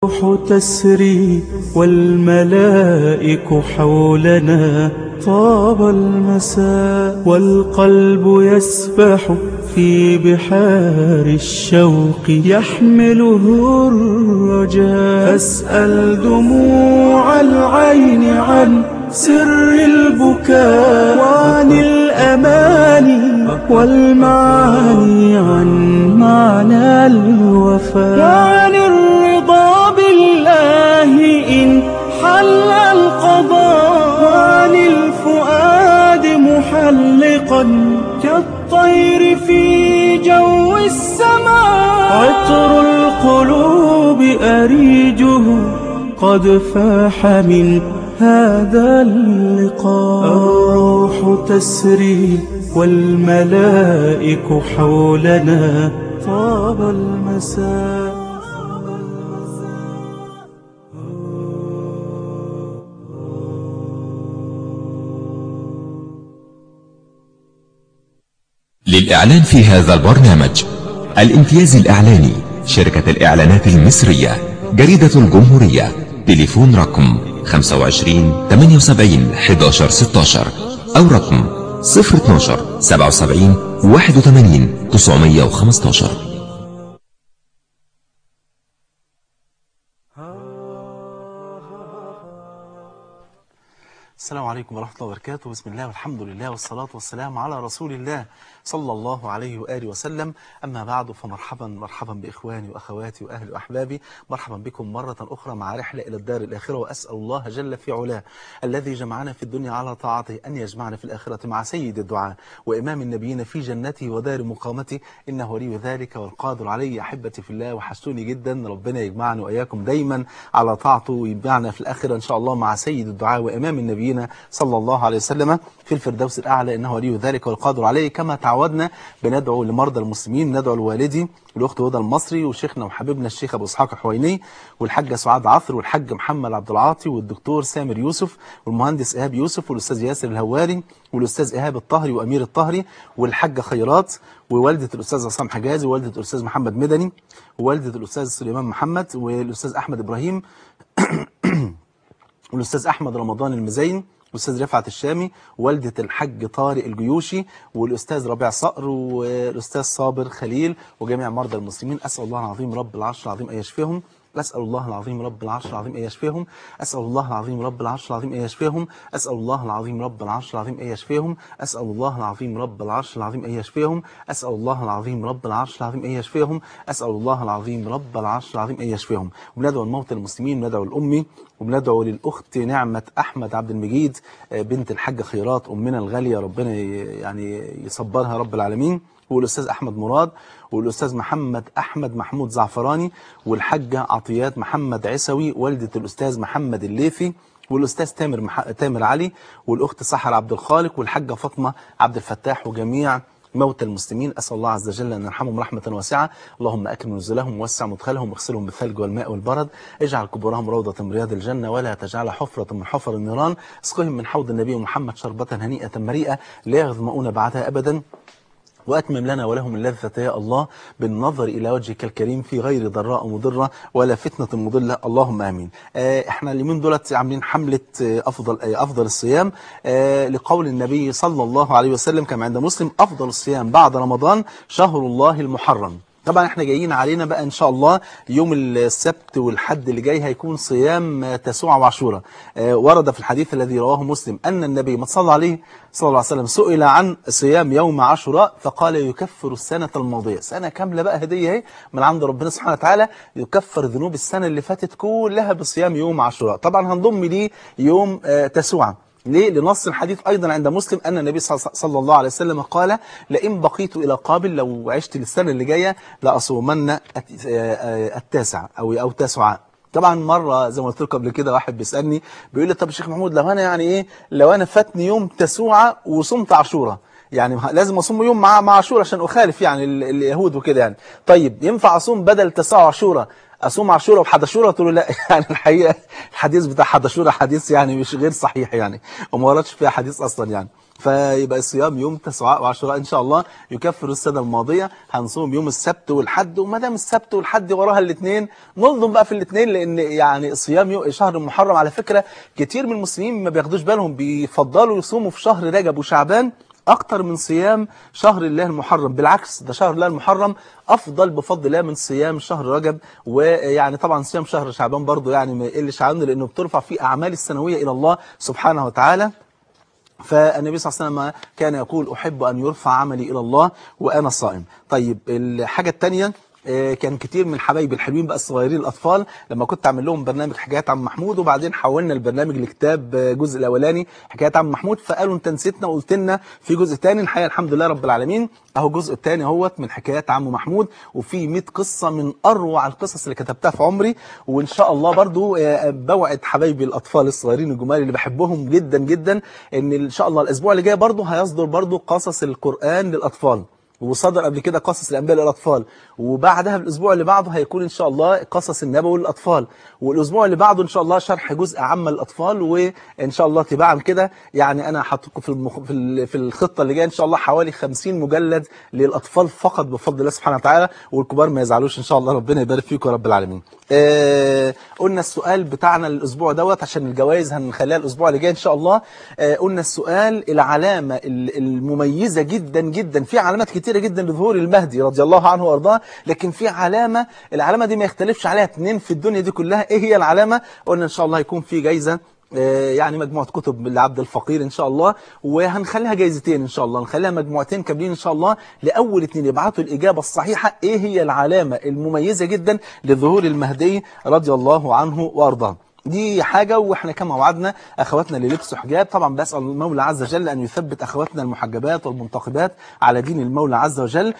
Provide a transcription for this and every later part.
الروح تسري والملائك حولنا طاب المساء والقلب يسبح في بحار الشوق يحمله الرجاء أسأل دموع العين عن سر البكاء وعن الأماني والمعاني عن معنى الوفاء وعن الرضا بالله إن حل القضاء وعن الفؤاد محلقا كالطير في جو السماء عطر القلوب أريجه قد فاح من هذا اللقاء الروح تسري والملائك حولنا طاب المساء للإعلان في هذا البرنامج الامتياز الإعلاني شركة الإعلانات المصرية جريدة الجمهورية تليفون رقم 25 78 11 16 أو رقم 012 77 81 915 السلام عليكم ورحمة الله وبركاته بسم الله والحمد لله والصلاة والسلام على رسول الله صلى الله عليه وآله وسلم أما بعد فمرحبا مرحبا بإخواني وأخواتي وأهلي وأحبابي مرحبا بكم مرة أخرى مع رحلة إلى الدار الآخرة وأسأل الله جل في علاه الذي جمعنا في الدنيا على طاعته أن يجمعنا في الآخرة مع سيد الدعاء وإمام النبيين في جنته ودار مقامته إنه ولي ذلك والقادر عليه أحبتي في الله وحشتوني جدا ربنا يجمعني وإياكم دايما على طاعته ويجمعنا في الآخرة إن شاء الله مع سيد الدعاء وإمام النبيين صلى الله عليه وسلم في الفردوس الأعلى إنه ولي ذلك والقادر عليه كما تعودنا بندعو لمرضى المسلمين ندعو لوالدي والأخت هدى المصري وشيخنا وحبيبنا الشيخ أبو إسحاق الحويني والحاجة سعاد عصر والحاج محمد عبد العاطي والدكتور سامر يوسف والمهندس إيهاب يوسف والأستاذ ياسر الهواري والأستاذ إيهاب الطهري وأمير الطهري والحاجة خيرات ووالدة الأستاذ عصام حجازي ووالدة الأستاذ محمد مدني ووالدة الأستاذ سليمان محمد والأستاذ أحمد إبراهيم والأستاذ أحمد رمضان المزين والأستاذ رفعت الشامي والدة الحاج طارق الجيوشي والأستاذ ربيع صقر والأستاذ صابر خليل وجميع مرضى المسلمين أسأل الله العظيم رب العرش العظيم أن يشفيهم أسأل الله العظيم رب العرش العظيم أن يشفيهم أسأل الله العظيم رب العرش العظيم أن يشفيهم أسأل الله العظيم رب العرش العظيم أن يشفيهم أسأل الله العظيم رب العرش العظيم أن يشفيهم أسأل الله العظيم رب العرش العظيم أن يشفيهم أسأل الله العظيم رب العرش العظيم أن يشفيهم وبندعو الموتى المسلمين وندعو الأمي وبندعو للأخت نعمة أحمد عبد المجيد بنت الحاجة خيرات أمنا الغالية ربنا يعني يصبرها رب العالمين والأستاذ أحمد مراد والأستاذ محمد أحمد محمود زعفراني والحاجة عطيات محمد عسوي والدة الأستاذ محمد الليثي والأستاذ تامر مح... تامر علي والأخت سحر عبد الخالق والحاجة فاطمة عبد الفتاح وجميع موتى المسلمين أسأل الله عز وجل أن يرحمهم رحمة واسعة اللهم أكرم نزلهم ووسع مدخلهم واغسلهم بالثلج والماء والبرد اجعل قبورهم روضة من رياض الجنة ولا تجعل حفرة من حفر النيران اسقهم من حوض النبي محمد شربة هنيئة مريئة لا يظمؤون بعدها أبدا وأتمم لنا ولهم اللذة يا الله بالنظر إلى وجهك الكريم في غير ضراء مضرة ولا فتنة مضلة اللهم آمين آه احنا اليومين دولت عاملين حملة آه أفضل آه أفضل الصيام آه لقول النبي صلى الله عليه وسلم كما عند مسلم أفضل الصيام بعد رمضان شهر الله المحرم طبعا احنا جايين علينا بقى ان شاء الله يوم السبت والحد اللي جاي هيكون صيام تسوع وعاشوراء آه ورد في الحديث الذي رواه مسلم ان النبي ما صلى عليه صلى الله عليه وسلم سئل عن صيام يوم عاشوراء فقال يكفر السنة الماضية سنة كاملة بقى هدية اهي من عند ربنا سبحانه وتعالى يكفر ذنوب السنة اللي فاتت كلها بصيام يوم عاشوراء طبعا هنضم ليه يوم آه تسوع ليه؟ لنص الحديث أيضا عند مسلم أن النبي صلى الله عليه وسلم قال لئن بقيت إلى قابل لو عشت للسنة اللي جاية لأصومن التاسع أو أو تسعة طبعا مرة زي ما قلت لكم قبل كده واحد بيسألني بيقول لي طب يا شيخ محمود لو أنا يعني إيه لو أنا فاتني يوم تسوعة وصمت عاشوراء يعني لازم أصوم يوم مع مع عاشوراء عشان أخالف يعني اليهود وكده يعني طيب ينفع أصوم بدل تسعة عاشوراء اصوم عاشوراء وحداشوراء قلت له لا يعني الحقيقه الحديث بتاع حداشوراء حديث يعني مش غير صحيح يعني وما وردش فيها حديث اصلا يعني فيبقى الصيام يوم تسعاء وعاشوراء ان شاء الله يكفر السنه الماضيه هنصوم يوم السبت والحد وما دام السبت والحد وراها الاثنين ننظم بقى في الاثنين لان يعني صيام يوم شهر المحرم على فكره كتير من المسلمين ما بياخدوش بالهم بيفضلوا يصوموا في شهر رجب وشعبان اكتر من صيام شهر الله المحرم بالعكس ده شهر الله المحرم افضل بفضل الله من صيام شهر رجب ويعني طبعا صيام شهر شعبان برضه يعني ما يقلش عنه لانه بترفع فيه اعمال السنويه الى الله سبحانه وتعالى فالنبي صلى الله عليه وسلم كان يقول أحب أن يرفع عملي إلى الله وأنا صائم طيب الحاجة الثانية آه، كان كتير من حبايبي الحلوين بقى الصغيرين الاطفال لما كنت اعمل لهم برنامج حكايات عم محمود وبعدين حولنا البرنامج لكتاب آه، الجزء الاولاني حكايات عم محمود فقالوا انت نسيتنا وقلت لنا في جزء ثاني الحقيقه الحمد لله رب العالمين اهو الجزء الثاني اهوت من حكايات عم محمود وفي 100 قصه من اروع القصص اللي كتبتها في عمري وان شاء الله برضو آه، بوعد حبايبي الاطفال الصغيرين الجمال اللي بحبهم جدا جدا ان ان شاء الله الاسبوع اللي جاي برضو هيصدر برضو قصص القران للاطفال وصدر قبل كده قصص الانبياء للاطفال وبعدها الاسبوع اللي بعده هيكون ان شاء الله قصص النبوي للاطفال والاسبوع اللي بعده ان شاء الله شرح جزء عام للاطفال وان شاء الله تباعا كده يعني انا حاطط في المخ... في ال- في الخطه اللي جايه ان شاء الله حوالي 50 مجلد للاطفال فقط بفضل الله سبحانه وتعالى والكبار ما يزعلوش ان شاء الله ربنا يبارك فيكم يا رب العالمين. آه قلنا السؤال بتاعنا الاسبوع دوت عشان الجوائز هنخليها الاسبوع اللي جاي ان شاء الله آه قلنا السؤال العلامه ال- المميزه جدا جدا في علامات كتيره جدا لظهور المهدي رضي الله عنه وارضاه لكن في علامه العلامه دي ما يختلفش عليها اثنين في الدنيا دي كلها ايه هي العلامه قلنا ان شاء الله هيكون في جايزه آه، يعني مجموعة كتب لعبد الفقير إن شاء الله وهنخليها جايزتين إن شاء الله نخليها مجموعتين كاملين إن شاء الله لأول اتنين يبعتوا الإجابة الصحيحة إيه هي العلامة المميزة جدا لظهور المهدي رضي الله عنه وأرضاه دي حاجة واحنا كما وعدنا اخواتنا اللي لبسوا حجاب طبعا بسأل المولى عز وجل ان يثبت اخواتنا المحجبات والمنتقبات على دين المولى عز وجل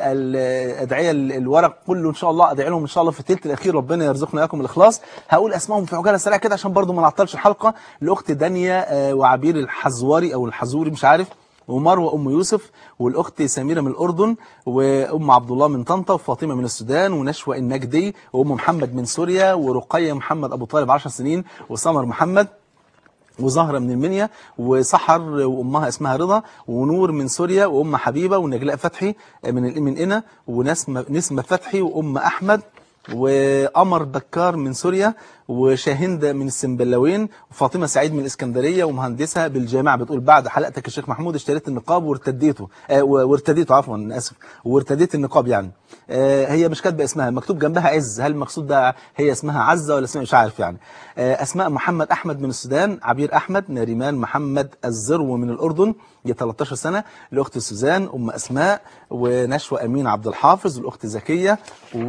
والادعية الورق كله ان شاء الله ادعي لهم ان شاء الله في الثلث الاخير ربنا يرزقنا اياكم الاخلاص هقول اسمائهم في عجاله سريعه كده عشان برضو ما نعطلش الحلقه الاخت دانيا آه، وعبير الحزوري او الحزوري مش عارف ومروه ام يوسف والاخت سميره من الاردن وام عبد الله من طنطا وفاطمه من السودان ونشوى النجدي وام محمد من سوريا ورقيه محمد ابو طالب 10 سنين وسمر محمد وزهرة من المنيا وسحر وأمها اسمها رضا ونور من سوريا وأم حبيبة ونجلاء فتحي من من إنا ونسمة نسمة فتحي وأم أحمد وقمر بكار من سوريا وشاهندة من السنبلاوين وفاطمة سعيد من الإسكندرية ومهندسة بالجامعة بتقول بعد حلقتك يا شيخ محمود اشتريت النقاب وارتديته آه وارتديته عفوا آسف وارتديت النقاب يعني آه هي مش كاتبة اسمها مكتوب جنبها عز هل المقصود ده هي اسمها عزة ولا اسمها مش عارف يعني آه أسماء محمد أحمد من السودان عبير أحمد ناريمان محمد الزرو من الأردن هي 13 سنة الأخت سوزان أم أسماء ونشوى أمين عبد الحافظ والأخت زكية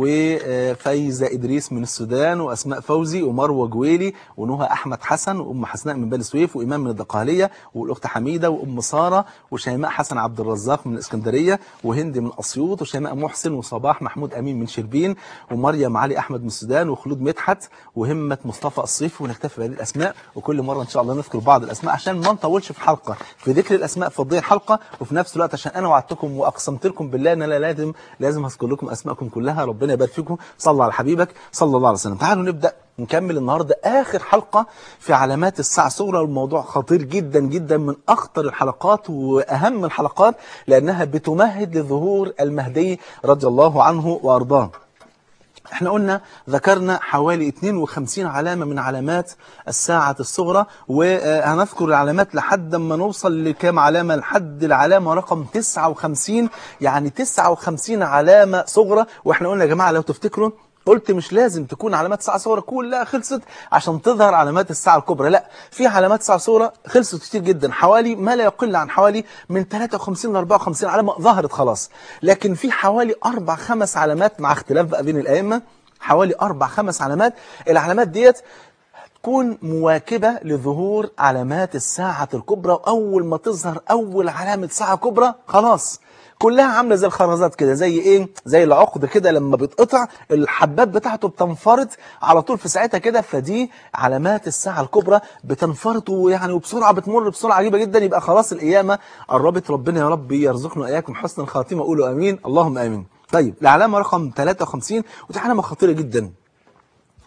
وفايزة إدريس من السودان وأسماء فوزي ومروة جويلي ونهى أحمد حسن وأم حسناء من بني سويف وإمام من الدقهلية والأخت حميدة وأم سارة وشيماء حسن عبد الرزاق من الإسكندرية وهند من أسيوط وشيماء محسن وصباح محمود أمين من شربين ومريم علي أحمد من السودان وخلود مدحت وهمة مصطفى الصيف ونكتفي بهذه الأسماء وكل مرة إن شاء الله نذكر بعض الأسماء عشان ما نطولش في الحلقة في ذكر الأسماء في تضيع الحلقة وفي نفس الوقت عشان أنا وعدتكم وأقسمت لكم بالله أن أنا لازم لازم أذكر لكم أسماءكم كلها ربنا يبارك فيكم صلى على حبيبك صلى الله عليه وسلم تعالوا نبدأ نكمل النهاردة آخر حلقة في علامات الساعة الصغرى والموضوع خطير جدا جدا من أخطر الحلقات وأهم الحلقات لأنها بتمهد لظهور المهدي رضي الله عنه وأرضاه احنا قلنا ذكرنا حوالي 52 علامة من علامات الساعة الصغرى وهنذكر العلامات لحد ما نوصل لكام علامة لحد العلامة رقم 59 يعني 59 علامة صغرى واحنا قلنا يا جماعة لو تفتكروا قلت مش لازم تكون علامات الساعة الصغرى كلها خلصت عشان تظهر علامات الساعة الكبرى لا في علامات الساعة الصغرى خلصت كتير جدا حوالي ما لا يقل عن حوالي من 53 ل 54 علامة ظهرت خلاص لكن في حوالي أربع خمس علامات مع اختلاف بقى بين الأئمة حوالي أربع خمس علامات العلامات ديت تكون مواكبة لظهور علامات الساعة الكبرى وأول ما تظهر أول علامة ساعة كبرى خلاص كلها عامله زي الخرزات كده زي ايه زي العقد كده لما بيتقطع الحبات بتاعته بتنفرط على طول في ساعتها كده فدي علامات الساعه الكبرى بتنفرط ويعني وبسرعه بتمر بسرعه عجيبه جدا يبقى خلاص القيامه قربت ربنا يا رب يرزقنا اياكم حسن الخاتمه قولوا امين اللهم امين طيب العلامه رقم 53 ودي علامه خطيره جدا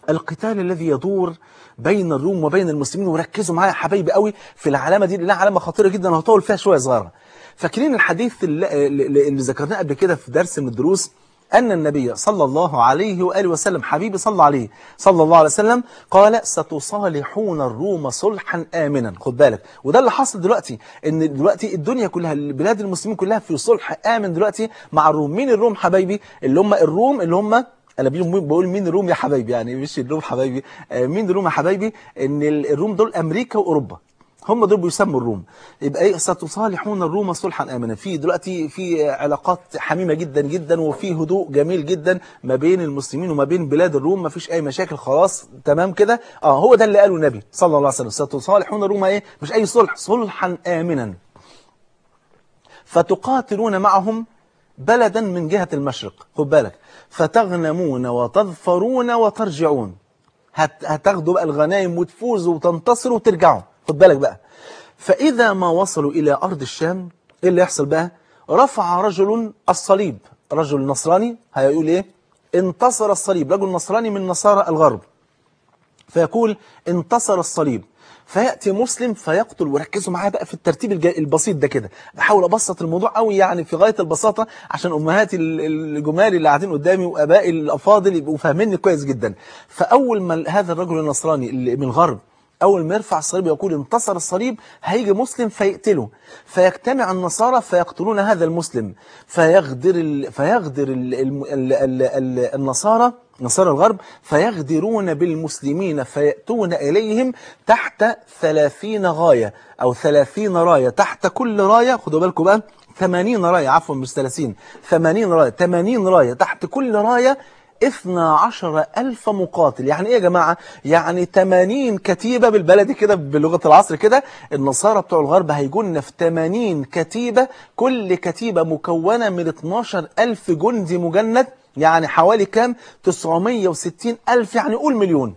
القتال الذي يدور بين الروم وبين المسلمين وركزوا معايا يا حبايبي قوي في العلامه دي لانها علامه خطيره جدا وهطول فيها شويه صغيره فاكرين الحديث اللي, اللي اللي ذكرناه قبل كده في درس من الدروس أن النبي صلى الله عليه وآله وسلم حبيبي صلى عليه صلى الله عليه وسلم قال ستصالحون الروم صلحا آمنا خد بالك وده اللي حصل دلوقتي ان دلوقتي الدنيا كلها بلاد المسلمين كلها في صلح آمن دلوقتي مع الروم مين الروم حبايبي اللي هم الروم اللي هم انا بيهم- بقول مين الروم يا حبايبي يعني مش الروم حبايبي آه، مين الروم يا حبايبي ان ال- الروم دول امريكا واوروبا هم دول بيسموا الروم يبقى ايه ستصالحون الروم صلحا امنا في دلوقتي في علاقات حميمه جدا جدا وفي هدوء جميل جدا ما بين المسلمين وما بين بلاد الروم ما فيش اي مشاكل خلاص تمام كده اه هو ده اللي قاله النبي صلى الله عليه وسلم ستصالحون الروم ايه مش اي صلح صلحا امنا فتقاتلون معهم بلدا من جهة المشرق خد بالك فتغنمون وتظفرون وترجعون هت هتاخدوا بقى الغنائم وتفوزوا وتنتصروا وترجعوا خد بالك بقى فإذا ما وصلوا إلى أرض الشام إيه اللي يحصل بقى رفع رجل الصليب رجل نصراني هيقول إيه انتصر الصليب رجل نصراني من نصارى الغرب فيقول انتصر الصليب فيأتي مسلم فيقتل وركزوا معايا بقى في الترتيب الج- البسيط ده كده بحاول أبسط الموضوع قوي يعني في غاية البساطة عشان أمهاتي ال- الجمال اللي قاعدين قدامي وأبائي الأفاضل يبقوا فاهميني كويس جدا فأول ما هذا الرجل النصراني اللي من الغرب أول ما يرفع الصليب يقول انتصر الصليب هيجي مسلم فيقتله فيجتمع النصارى فيقتلون هذا المسلم فيغدر ال... فيغدر ال... ال... ال... ال... ال... النصارى نصارى الغرب فيغدرون بالمسلمين فيأتون إليهم تحت ثلاثين غاية أو ثلاثين راية تحت كل راية خدوا بالكم بقى 80 راية عفوا مش 30 80 راية 80 راية تحت كل راية 12 ألف مقاتل يعني إيه يا جماعة يعني 80 كتيبة بالبلدي كده بلغة العصر كده النصارى بتوع الغرب هيجون في 80 كتيبة كل كتيبة مكونة من 12 ألف جندي مجند يعني حوالي كام 960 ألف يعني قول مليون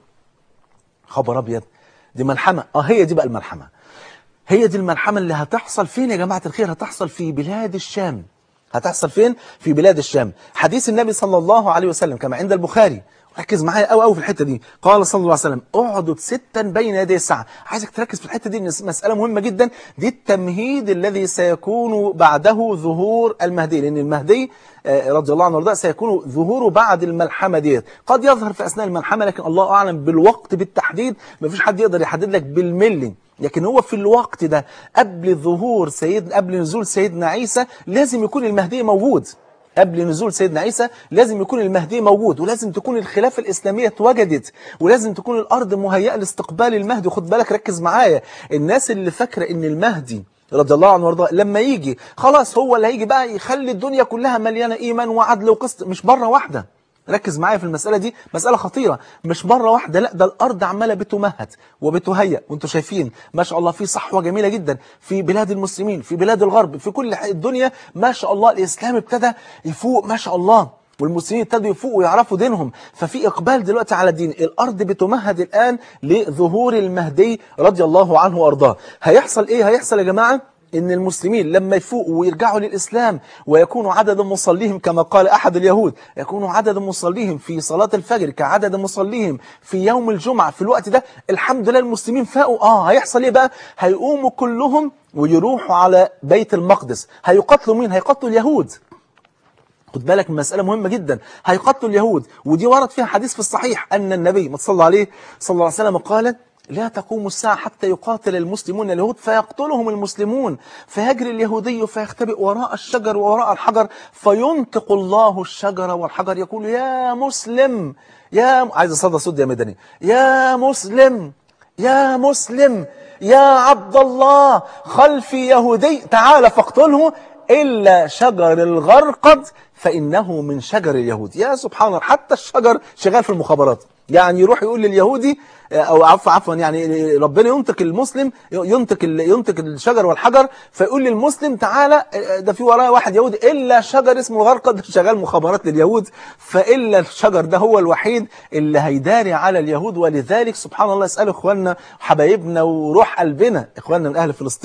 خبر أبيض دي ملحمة اه هي دي بقى الملحمة هي دي الملحمة اللي هتحصل فين يا جماعة الخير هتحصل في بلاد الشام هتحصل فين في بلاد الشام حديث النبي صلى الله عليه وسلم كما عند البخاري ركز معايا قوي قوي في الحته دي قال صلى الله عليه وسلم اعدد ستا بين يدي الساعه عايزك تركز في الحته دي إن مساله مهمه جدا دي التمهيد الذي سيكون بعده ظهور المهدي لان المهدي آه، رضي الله عنه وارضاه سيكون ظهوره بعد الملحمه ديت قد يظهر في اثناء الملحمه لكن الله اعلم بالوقت بالتحديد مفيش حد يقدر يحدد لك بالملي لكن هو في الوقت ده قبل ظهور سيد قبل نزول سيدنا عيسى لازم يكون المهدي موجود قبل نزول سيدنا عيسى لازم يكون المهدي موجود ولازم تكون الخلافة الإسلامية اتوجدت ولازم تكون الأرض مهيئة لاستقبال المهدي خد بالك ركز معايا الناس اللي فاكرة إن المهدي رضي الله عنه وارضاه لما يجي خلاص هو اللي هيجي بقى يخلي الدنيا كلها مليانة إيمان وعدل وقسط مش مرة واحدة ركز معايا في المسألة دي مسألة خطيرة مش مرة واحدة لا ده الأرض عمالة بتمهد وبتهيأ وانتم شايفين ما شاء الله في صحوة جميلة جدا في بلاد المسلمين في بلاد الغرب في كل ح- الدنيا ما شاء الله الإسلام ابتدى يفوق ما شاء الله والمسلمين ابتدوا يفوقوا ويعرفوا دينهم ففي إقبال دلوقتي على الدين الأرض بتمهد الآن لظهور المهدي رضي الله عنه وأرضاه هيحصل إيه هيحصل يا جماعة إن المسلمين لما يفوقوا ويرجعوا للإسلام ويكون عدد مصليهم كما قال أحد اليهود يكون عدد مصليهم في صلاة الفجر كعدد مصليهم في يوم الجمعة في الوقت ده الحمد لله المسلمين فاقوا آه هيحصل إيه بقى هيقوموا كلهم ويروحوا على بيت المقدس هيقتلوا مين هيقتلوا اليهود خد بالك من مسألة مهمة جدا هيقتلوا اليهود ودي ورد فيها حديث في الصحيح أن النبي ما صلى عليه صلى الله عليه وسلم قال لا تقوم الساعة حتى يقاتل المسلمون اليهود فيقتلهم المسلمون فيجري اليهودي فيختبئ وراء الشجر ووراء الحجر فينطق الله الشجر والحجر يقول يا مسلم يا عايز اصدى صوت يا مدني يا مسلم يا مسلم يا عبد الله خلفي يهودي تعال فاقتله إلا شجر الغرقد فإنه من شجر اليهود يا سبحان الله حتى الشجر شغال في المخابرات يعني يروح يقول لليهودي أو عفوا عفوا يعني ربنا ينطق المسلم ينطق ال- ينطق الشجر والحجر فيقول للمسلم تعالى ده في ورايا واحد يهودي إلا شجر اسمه الغرقد شغال مخابرات لليهود فإلا الشجر ده هو الوحيد اللي هيداري على اليهود ولذلك سبحان الله اسألوا إخواننا حبايبنا وروح قلبنا إخواننا من أهل فلسطين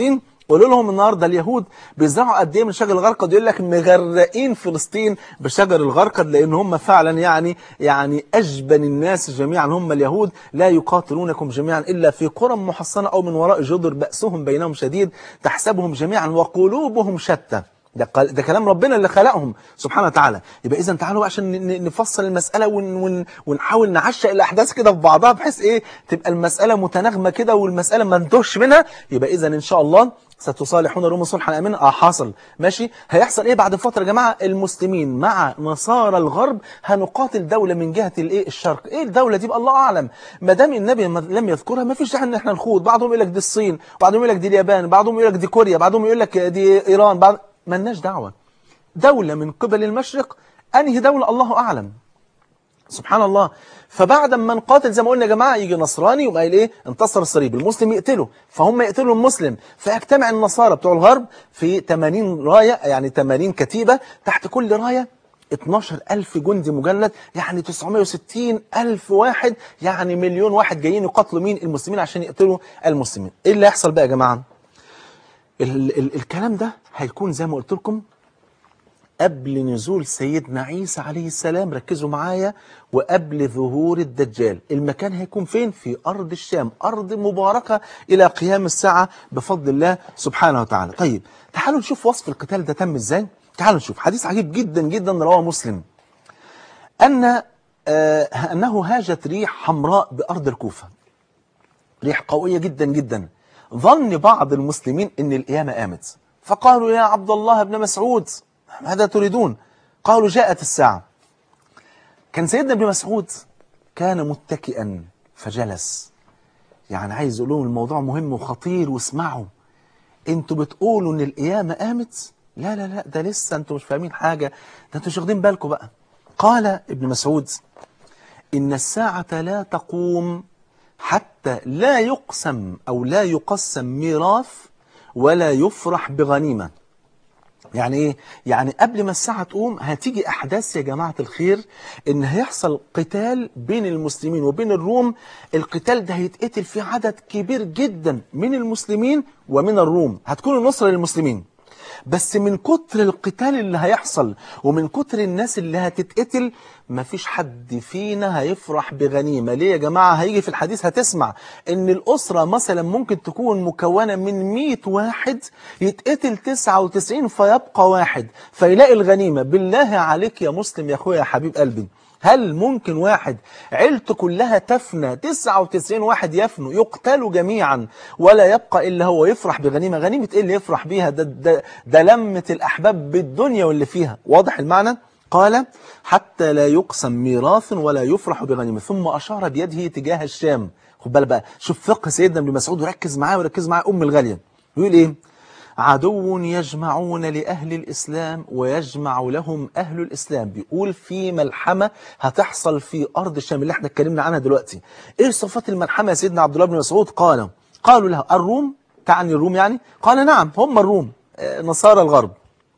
قولوا لهم النهارده اليهود بيزرعوا قد ايه من شجر الغرقد يقول لك مغرقين فلسطين بشجر الغرقد لان هم فعلا يعني يعني اجبن الناس جميعا هم اليهود لا يقاتلونكم جميعا الا في قرى محصنه او من وراء جدر باسهم بينهم شديد تحسبهم جميعا وقلوبهم شتى ده, قال- ده كلام ربنا اللي خلقهم سبحانه وتعالى يبقى اذا تعالوا عشان ن- ن- نفصل المساله ون ون ونحاول نعشق الاحداث كده في بعضها بحيث ايه تبقى المساله متناغمه كده والمساله ما نتوهش منها يبقى اذا ان شاء الله ستصالحون روم صلحا امنا اه حاصل ماشي هيحصل ايه بعد فتره يا جماعه المسلمين مع نصارى الغرب هنقاتل دوله من جهه الايه الشرق ايه الدوله دي بقى الله اعلم ما دام النبي ما- لم يذكرها ما فيش داعي ان احنا نخوض بعضهم يقول لك دي الصين بعضهم يقول لك دي اليابان بعضهم يقول لك دي كوريا بعضهم يقول لك دي ايران بعض ملناش دعوه دولة من قبل المشرق أنهي دولة الله أعلم سبحان الله فبعد ما نقاتل زي ما قلنا يا جماعة يجي نصراني يقوم قايل إيه انتصر الصليب المسلم يقتله فهم يقتلوا المسلم فيجتمع النصارى بتوع الغرب في 80 راية يعني 80 كتيبة تحت كل راية 12 ألف جندي مجند يعني 960 ألف واحد يعني مليون واحد جايين يقاتلوا مين المسلمين عشان يقتلوا المسلمين إيه اللي هيحصل بقى يا جماعة ال ال الكلام ده هيكون زي ما قلت لكم قبل نزول سيدنا عيسى عليه السلام ركزوا معايا وقبل ظهور الدجال المكان هيكون فين في أرض الشام أرض مباركة إلى قيام الساعة بفضل الله سبحانه وتعالى طيب تعالوا نشوف وصف القتال ده تم إزاي تعالوا نشوف حديث عجيب جدا جدا رواه مسلم أن آه أنه هاجت ريح حمراء بأرض الكوفة ريح قوية جدا جدا ظن بعض المسلمين ان القيامة قامت فقالوا يا عبد الله بن مسعود ماذا تريدون قالوا جاءت الساعة كان سيدنا ابن مسعود كان متكئا فجلس يعني عايز يقول لهم الموضوع مهم وخطير واسمعوا انتوا بتقولوا ان القيامة قامت لا لا لا ده لسه انتوا مش فاهمين حاجة ده انتوا مش واخدين بالكم بقى قال ابن مسعود إن الساعة لا تقوم حتى لا يقسم أو لا يقسم ميراث ولا يفرح بغنيمة يعني ايه يعني قبل ما الساعة تقوم هتيجي احداث يا جماعة الخير ان هيحصل قتال بين المسلمين وبين الروم القتال ده هيتقتل فيه عدد كبير جدا من المسلمين ومن الروم هتكون النصرة للمسلمين بس من كتر القتال اللي هيحصل ومن كتر الناس اللي هتتقتل مفيش حد فينا هيفرح بغنيمة ليه يا جماعة هيجي في الحديث هتسمع ان الأسرة مثلا ممكن تكون مكونة من 100 واحد يتقتل 99 فيبقى واحد فيلاقي الغنيمة بالله عليك يا مسلم يا اخويا يا حبيب قلبي هل ممكن واحد عيلته كلها تفنى 99 واحد يفنوا يقتلوا جميعا ولا يبقى إلا هو يفرح بغنيمة غنيمة إيه اللي يفرح بيها ده, ده, ده لمة الأحباب بالدنيا واللي فيها واضح المعنى قال حتى لا يقسم ميراث ولا يفرح بغنيمة ثم أشار بيده تجاه الشام خد بالك بقى شوف فقه سيدنا ابن مسعود وركز معاه وركز معاه أم الغالية يقول إيه عدو يجمعون لأهل الإسلام ويجمع لهم أهل الإسلام بيقول في ملحمة هتحصل في أرض الشام اللي احنا اتكلمنا عنها دلوقتي إيه صفات الملحمة يا سيدنا عبد الله بن مسعود قال قالوا له الروم تعني الروم يعني قال نعم هم الروم آه، نصارى الغرب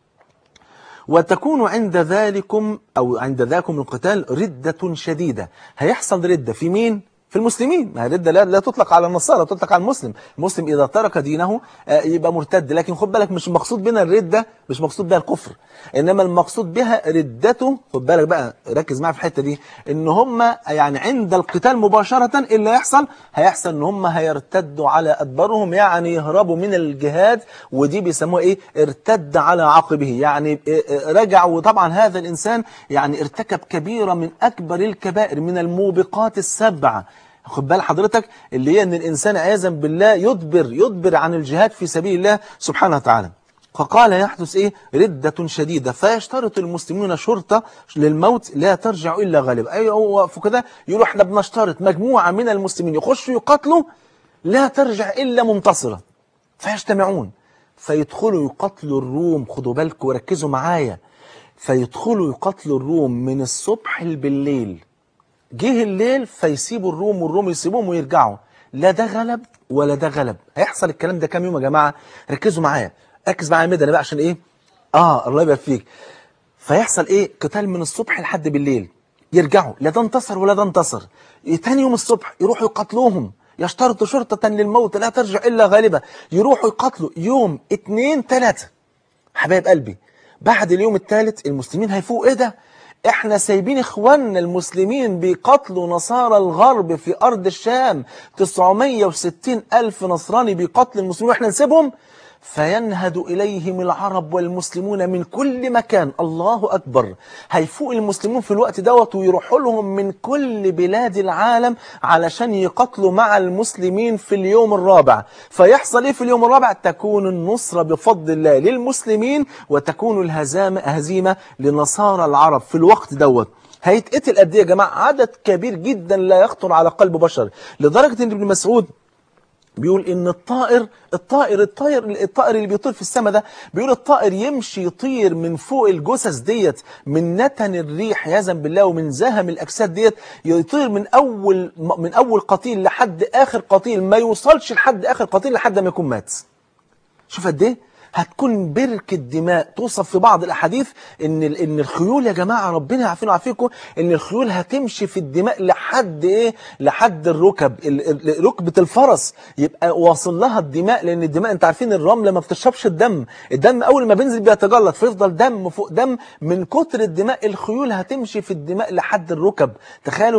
وتكون عند ذلكم أو عند ذاكم القتال ردة شديدة هيحصل ردة في مين؟ في المسلمين ما هي الردة لا, لا تطلق على النصارى تطلق على المسلم المسلم إذا ترك دينه آه، يبقى مرتد لكن خد بالك مش مقصود بنا الردة مش مقصود بها الكفر إنما المقصود بها ردته خد بالك بقى ركز معايا في الحتة دي إن هم يعني عند القتال مباشرة إيه اللي هيحصل هيحصل إن هم هيرتدوا على أدبارهم يعني يهربوا من الجهاد ودي بيسموها إيه ارتد على عقبه يعني آه، آه، رجع وطبعا هذا الإنسان يعني ارتكب كبيرة من أكبر الكبائر من الموبقات السبعة خد بال حضرتك اللي هي ان الانسان عياذا بالله يدبر يدبر عن الجهاد في سبيل الله سبحانه وتعالى فقال يحدث ايه ردة شديدة فيشترط المسلمون شرطة للموت لا ترجع الا غالب اي هو كده يقولوا احنا بنشترط مجموعة من المسلمين يخشوا يقاتلوا لا ترجع الا منتصرة فيجتمعون فيدخلوا يقاتلوا الروم خدوا بالكم وركزوا معايا فيدخلوا يقاتلوا الروم من الصبح بالليل جه الليل فيسيبوا الروم والروم يسيبوهم ويرجعوا لا ده غلب ولا ده غلب هيحصل الكلام ده كام يوم يا جماعه ركزوا معايا ركز معايا مدني بقى عشان ايه اه الله يبارك فيك فيحصل ايه قتال من الصبح لحد بالليل يرجعوا لا ده انتصر ولا ده انتصر تاني يوم الصبح يروحوا يقاتلوهم يشترط شرطة للموت لا ترجع إلا غالبة يروحوا يقتلوا يوم اتنين تلاتة حبايب قلبي بعد اليوم الثالث المسلمين هيفوقوا ايه ده احنا سايبين اخواننا المسلمين بيقتلوا نصارى الغرب في ارض الشام 960 الف نصراني بيقتل المسلمين واحنا نسيبهم فينهد إليهم العرب والمسلمون من كل مكان الله أكبر هيفوق المسلمون في الوقت دوت ويروحوا لهم من كل بلاد العالم علشان يقتلوا مع المسلمين في اليوم الرابع فيحصل إيه في اليوم الرابع تكون النصرة بفضل الله للمسلمين وتكون الهزامة هزيمة لنصارى العرب في الوقت دوت هيتقتل قد ايه يا جماعة عدد كبير جدا لا يخطر على قلب بشر لدرجة ان ابن مسعود بيقول ان الطائر الطائر الطائر الطائر اللي بيطير في السماء ده بيقول الطائر يمشي يطير من فوق الجثث ديت من نتن الريح عياذا بالله ومن زهم الاجساد ديت يطير من اول من اول قتيل لحد اخر قتيل ما يوصلش لحد اخر قتيل لحد ما يكون مات شوف قد ايه هتكون بركة دماء توصف في بعض الأحاديث إن ال- إن الخيول يا جماعة ربنا يعافينا ويعافيكم إن الخيول هتمشي في الدماء لحد إيه؟ لحد الركب ال- ال- ركبة الفرس يبقى واصل لها الدماء لأن الدماء أنت عارفين الرملة ما بتشربش الدم الدم أول ما بينزل بيتجلط فيفضل دم فوق دم من كتر الدماء الخيول هتمشي في الدماء لحد الركب تخيلوا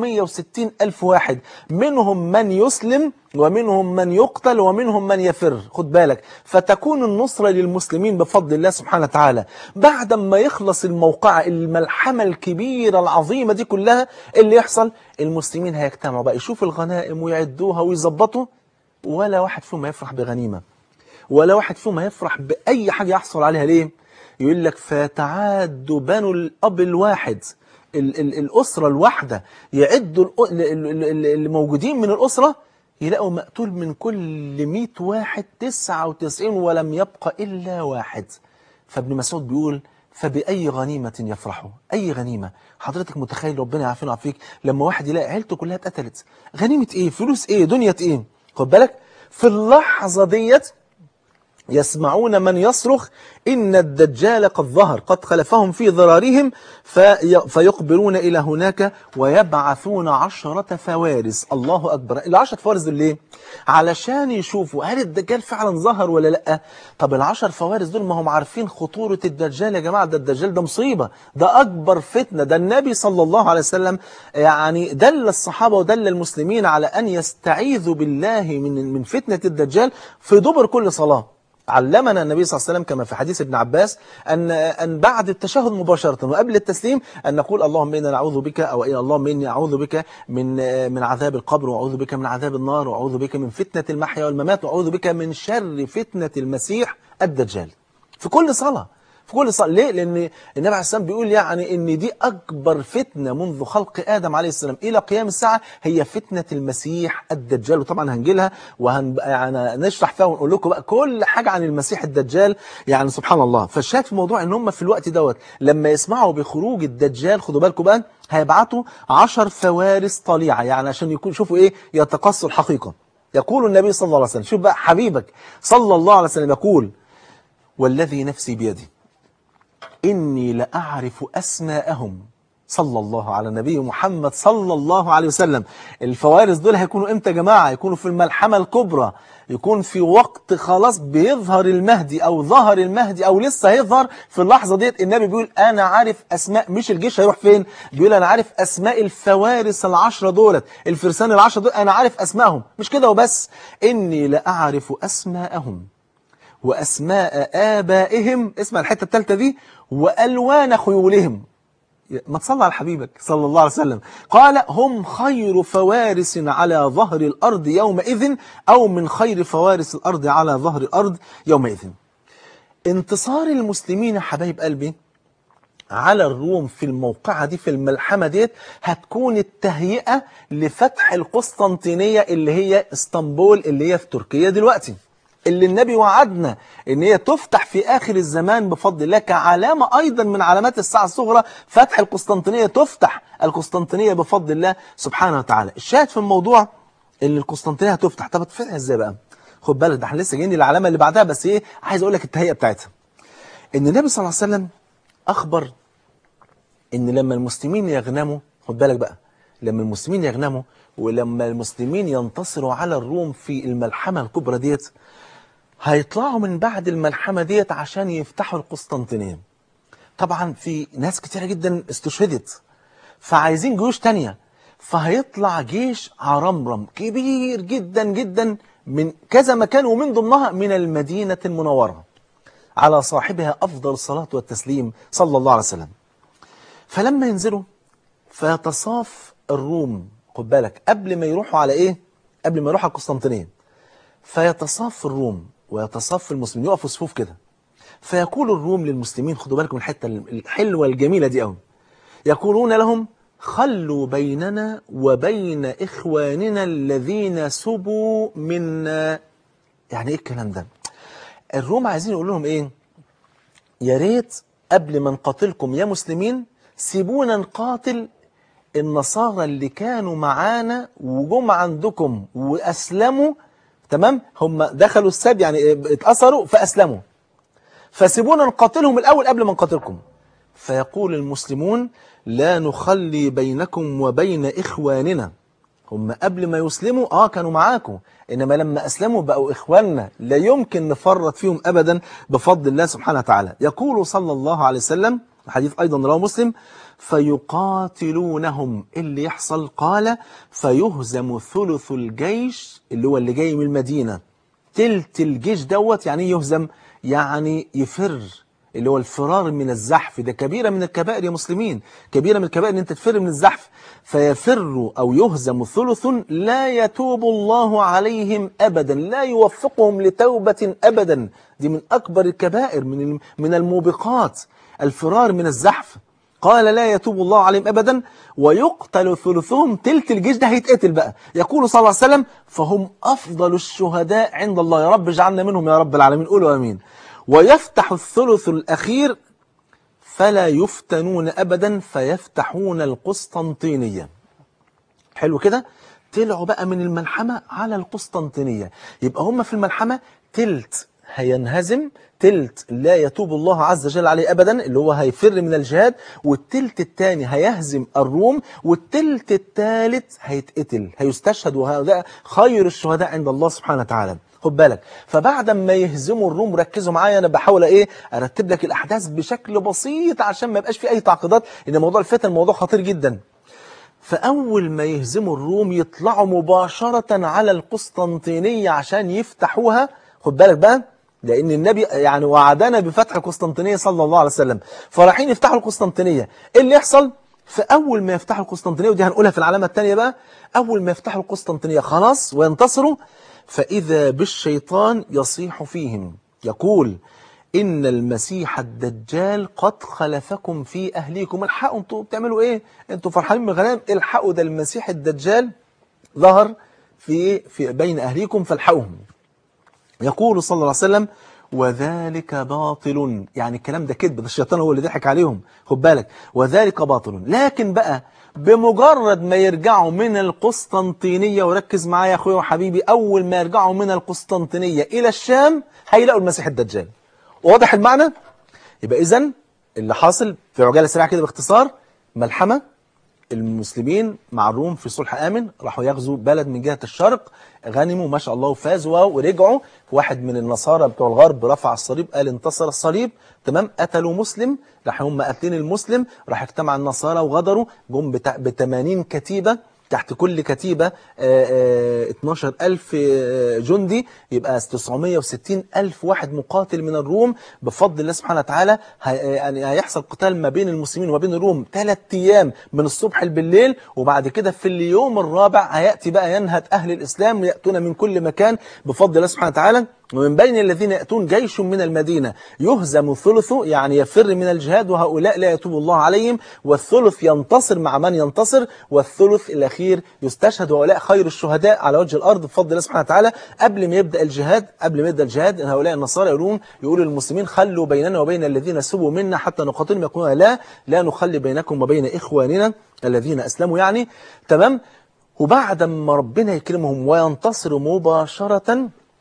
960 ألف واحد منهم من يسلم ومنهم من يقتل ومنهم من يفر خد بالك فتكون النصرة للمسلمين بفضل الله سبحانه وتعالى بعد ما يخلص الموقعة الملحمة الكبيرة العظيمة دي كلها اللي يحصل المسلمين هيجتمعوا بقى يشوفوا الغنائم ويعدوها ويظبطوا ولا واحد فيهم هيفرح بغنيمة ولا واحد فيهم هيفرح بأي حاجة يحصل عليها ليه يقول لك فتعاد بنو الأب الواحد ال ال الأسرة الواحدة يعدوا الأ- ال- ال- ال- اللي موجودين من الأسرة يلاقوا مقتول من كل 100 واحد 99 ولم يبق إلا واحد فابن مسعود بيقول فبأي غنيمة يفرحوا أي غنيمة حضرتك متخيل ربنا يعافينا ويعافيك لما واحد يلاقي عيلته كلها اتقتلت غنيمة إيه فلوس إيه دنيا إيه خد بالك في اللحظة ديت يسمعون من يصرخ إن الدجال قد ظهر قد خلفهم في ضرارهم في فيقبلون إلى هناك ويبعثون عشرة فوارس الله أكبر العشرة فوارس دول ليه؟ علشان يشوفوا هل الدجال فعلا ظهر ولا لأ طب العشر فوارس دول ما هم عارفين خطورة الدجال يا جماعة ده الدجال ده مصيبة ده أكبر فتنة ده النبي صلى الله عليه وسلم يعني دل الصحابة ودل المسلمين على أن يستعيذوا بالله من من فتنة الدجال في دبر كل صلاة علمنا النبي صلى الله عليه وسلم كما في حديث ابن عباس أن أن بعد التشهد مباشرة وقبل التسليم أن نقول اللهم إنا نعوذ بك أو إن اللهم إني أعوذ بك من من عذاب القبر وأعوذ بك من عذاب النار وأعوذ بك من فتنة المحيا والممات وأعوذ بك من شر فتنة المسيح الدجال في كل صلاة في كل صلاة ليه؟ لأن النبي عليه السلام بيقول يعني إن دي أكبر فتنة منذ خلق آدم عليه السلام إلى قيام الساعة هي فتنة المسيح الدجال وطبعا هنجيلها وهن يعني نشرح فيها ونقول لكم بقى كل حاجة عن المسيح الدجال يعني سبحان الله فالشاهد في الموضوع إن هم في الوقت دوت لما يسمعوا بخروج الدجال خدوا بالكم بقى هيبعتوا عشر فوارس طليعة يعني عشان يكون شوفوا إيه يتقصوا الحقيقة يقول النبي صلى الله عليه وسلم شوف بقى حبيبك صلى الله عليه وسلم يقول والذي نفسي بيده إني لأعرف أسماءهم صلى الله على النبي محمد صلى الله عليه وسلم الفوارس دول هيكونوا امتى يا جماعة يكونوا في الملحمة الكبرى يكون في وقت خلاص بيظهر المهدي او ظهر المهدي او لسه هيظهر في اللحظة ديت النبي بيقول انا عارف اسماء مش الجيش هيروح فين بيقول انا عارف اسماء الفوارس العشرة دولت الفرسان العشرة دول انا عارف اسمائهم مش كده وبس اني لأعرف اسماءهم وأسماء آبائهم اسمع الحتة الثالثة دي وألوان خيولهم ما تصلى على حبيبك صلى الله عليه وسلم قال هم خير فوارس على ظهر الأرض يومئذ أو من خير فوارس الأرض على ظهر الأرض يومئذ انتصار المسلمين يا حبايب قلبي على الروم في الموقعة دي في الملحمة ديت هتكون التهيئة لفتح القسطنطينية اللي هي اسطنبول اللي هي في تركيا دلوقتي اللي النبي وعدنا ان هي تفتح في اخر الزمان بفضل الله كعلامة ايضا من علامات الساعة الصغرى فتح القسطنطينية تفتح القسطنطينية بفضل الله سبحانه وتعالى الشاهد في الموضوع ان القسطنطينية هتفتح طب هتفتح ازاي بقى خد بالك ده احنا لسه جايين العلامة اللي بعدها بس ايه عايز اقول لك التهيئة بتاعتها ان النبي صلى الله عليه وسلم اخبر ان لما المسلمين يغنموا خد بالك بقى لما المسلمين يغنموا ولما المسلمين ينتصروا على الروم في الملحمة الكبرى ديت هيطلعوا من بعد الملحمة ديت عشان يفتحوا القسطنطينية طبعا في ناس كتيرة جدا استشهدت فعايزين جيوش تانية فهيطلع جيش عرمرم كبير جدا جدا من كذا مكان ومن ضمنها من المدينة المنورة على صاحبها أفضل الصلاة والتسليم صلى الله عليه وسلم فلما ينزلوا فيتصاف الروم خد بالك قبل ما يروحوا على ايه قبل ما يروحوا على القسطنطينيه فيتصاف الروم ويتصاف المسلمين يقفوا صفوف كده فيقول الروم للمسلمين خدوا بالكم من الحته الحلوه الجميله دي قوي يقولون لهم خلوا بيننا وبين اخواننا الذين سبوا منا يعني ايه الكلام ده الروم عايزين يقول لهم ايه يا ريت قبل ما نقاتلكم يا مسلمين سيبونا نقاتل النصارى اللي كانوا معانا وجم عندكم واسلموا تمام هم دخلوا السب يعني اتأثروا فاسلموا فسيبونا نقاتلهم الاول قبل ما نقاتلكم فيقول المسلمون لا نخلي بينكم وبين اخواننا هم قبل ما يسلموا اه كانوا معاكم انما لما اسلموا بقوا اخواننا لا يمكن نفرط فيهم ابدا بفضل الله سبحانه وتعالى يقول صلى الله عليه وسلم حديث ايضا رواه مسلم فيقاتلونهم اللي يحصل قال فيهزم ثلث الجيش اللي هو اللي جاي من المدينة تلت الجيش دوت يعني يهزم يعني يفر اللي هو الفرار من الزحف ده كبيرة من الكبائر يا مسلمين كبيرة من الكبائر ان انت تفر من الزحف فيفر او يهزم ثلث لا يتوب الله عليهم ابدا لا يوفقهم لتوبة ابدا دي من اكبر الكبائر من من الموبقات الفرار من الزحف قال لا يتوب الله عليهم ابدا ويقتل ثلثهم تلت الجيش ده هيتقتل بقى يقول صلى الله عليه وسلم فهم افضل الشهداء عند الله يا رب اجعلنا منهم يا رب العالمين قولوا امين ويفتح الثلث الأخير فلا يفتنون أبدا فيفتحون القسطنطينية حلو كده طلعوا بقى من الملحمة على القسطنطينية يبقى هم في الملحمة تلت هينهزم تلت لا يتوب الله عز وجل عليه أبدا اللي هو هيفر من الجهاد والتلت الثاني هيهزم الروم والتلت الثالث هيتقتل هيستشهد وهذا خير الشهداء عند الله سبحانه وتعالى خد بالك فبعد ما يهزموا الروم ركزوا معايا انا بحاول ايه ارتب لك الاحداث بشكل بسيط عشان ما يبقاش في اي تعقيدات ان موضوع الفتن موضوع خطير جدا فاول ما يهزموا الروم يطلعوا مباشره على القسطنطينيه عشان يفتحوها خد بالك بقى لان النبي يعني وعدنا بفتح القسطنطينيه صلى الله عليه وسلم فرايحين يفتحوا القسطنطينيه ايه اللي يحصل فاول ما يفتحوا القسطنطينيه ودي هنقولها في العلامه الثانيه بقى اول ما يفتحوا القسطنطينيه خلاص وينتصروا فإذا بالشيطان يصيح فيهم يقول إن المسيح الدجال قد خلفكم في أهليكم الحقوا انتوا بتعملوا إيه انتوا فرحانين من الغنام الحقوا ده المسيح الدجال ظهر في, في بين أهليكم فالحقوهم يقول صلى الله عليه وسلم وذلك باطل يعني الكلام ده كذب ده الشيطان هو اللي ضحك عليهم خد بالك وذلك باطل لكن بقى بمجرد ما يرجعوا من القسطنطينية وركز معايا يا اخويا وحبيبي اول ما يرجعوا من القسطنطينية الى الشام هيلاقوا المسيح الدجال واضح المعنى يبقى اذا اللي حاصل في عجالة سريعة كده باختصار ملحمة المسلمين مع الروم في صلح آمن راحوا يغزوا بلد من جهة الشرق غنموا ما شاء الله وفازوا ورجعوا واحد من النصارى بتوع الغرب رفع الصليب قال انتصر الصليب تمام قتلوا مسلم راح هم قاتلين المسلم راح اجتمع النصارى وغدروا جم ب 80 كتيبة تحت كل كتيبة آه، آه، 12000 آه، جندي يبقى 960 ألف واحد مقاتل من الروم بفضل الله سبحانه وتعالى هي- يعني هيحصل قتال ما بين المسلمين وما بين الروم ثلاث أيام من الصبح بالليل وبعد كده في اليوم الرابع هيأتي بقى ينهد أهل الإسلام يأتون من كل مكان بفضل الله سبحانه وتعالى ومن بين الذين يأتون جيش من المدينة يهزم ثلثه يعني يفر من الجهاد وهؤلاء لا يتوب الله عليهم والثلث ينتصر مع من ينتصر والثلث الأخير يستشهد وهؤلاء خير الشهداء على وجه الأرض بفضل الله سبحانه وتعالى قبل ما يبدأ الجهاد قبل ما يبدأ الجهاد إن هؤلاء النصارى يقولون يقولوا للمسلمين خلوا بيننا وبين الذين سبوا منا حتى نقاتلهم يقولون لا لا نخلي بينكم وبين إخواننا الذين أسلموا يعني تمام وبعد ما ربنا يكرمهم وينتصروا مباشرة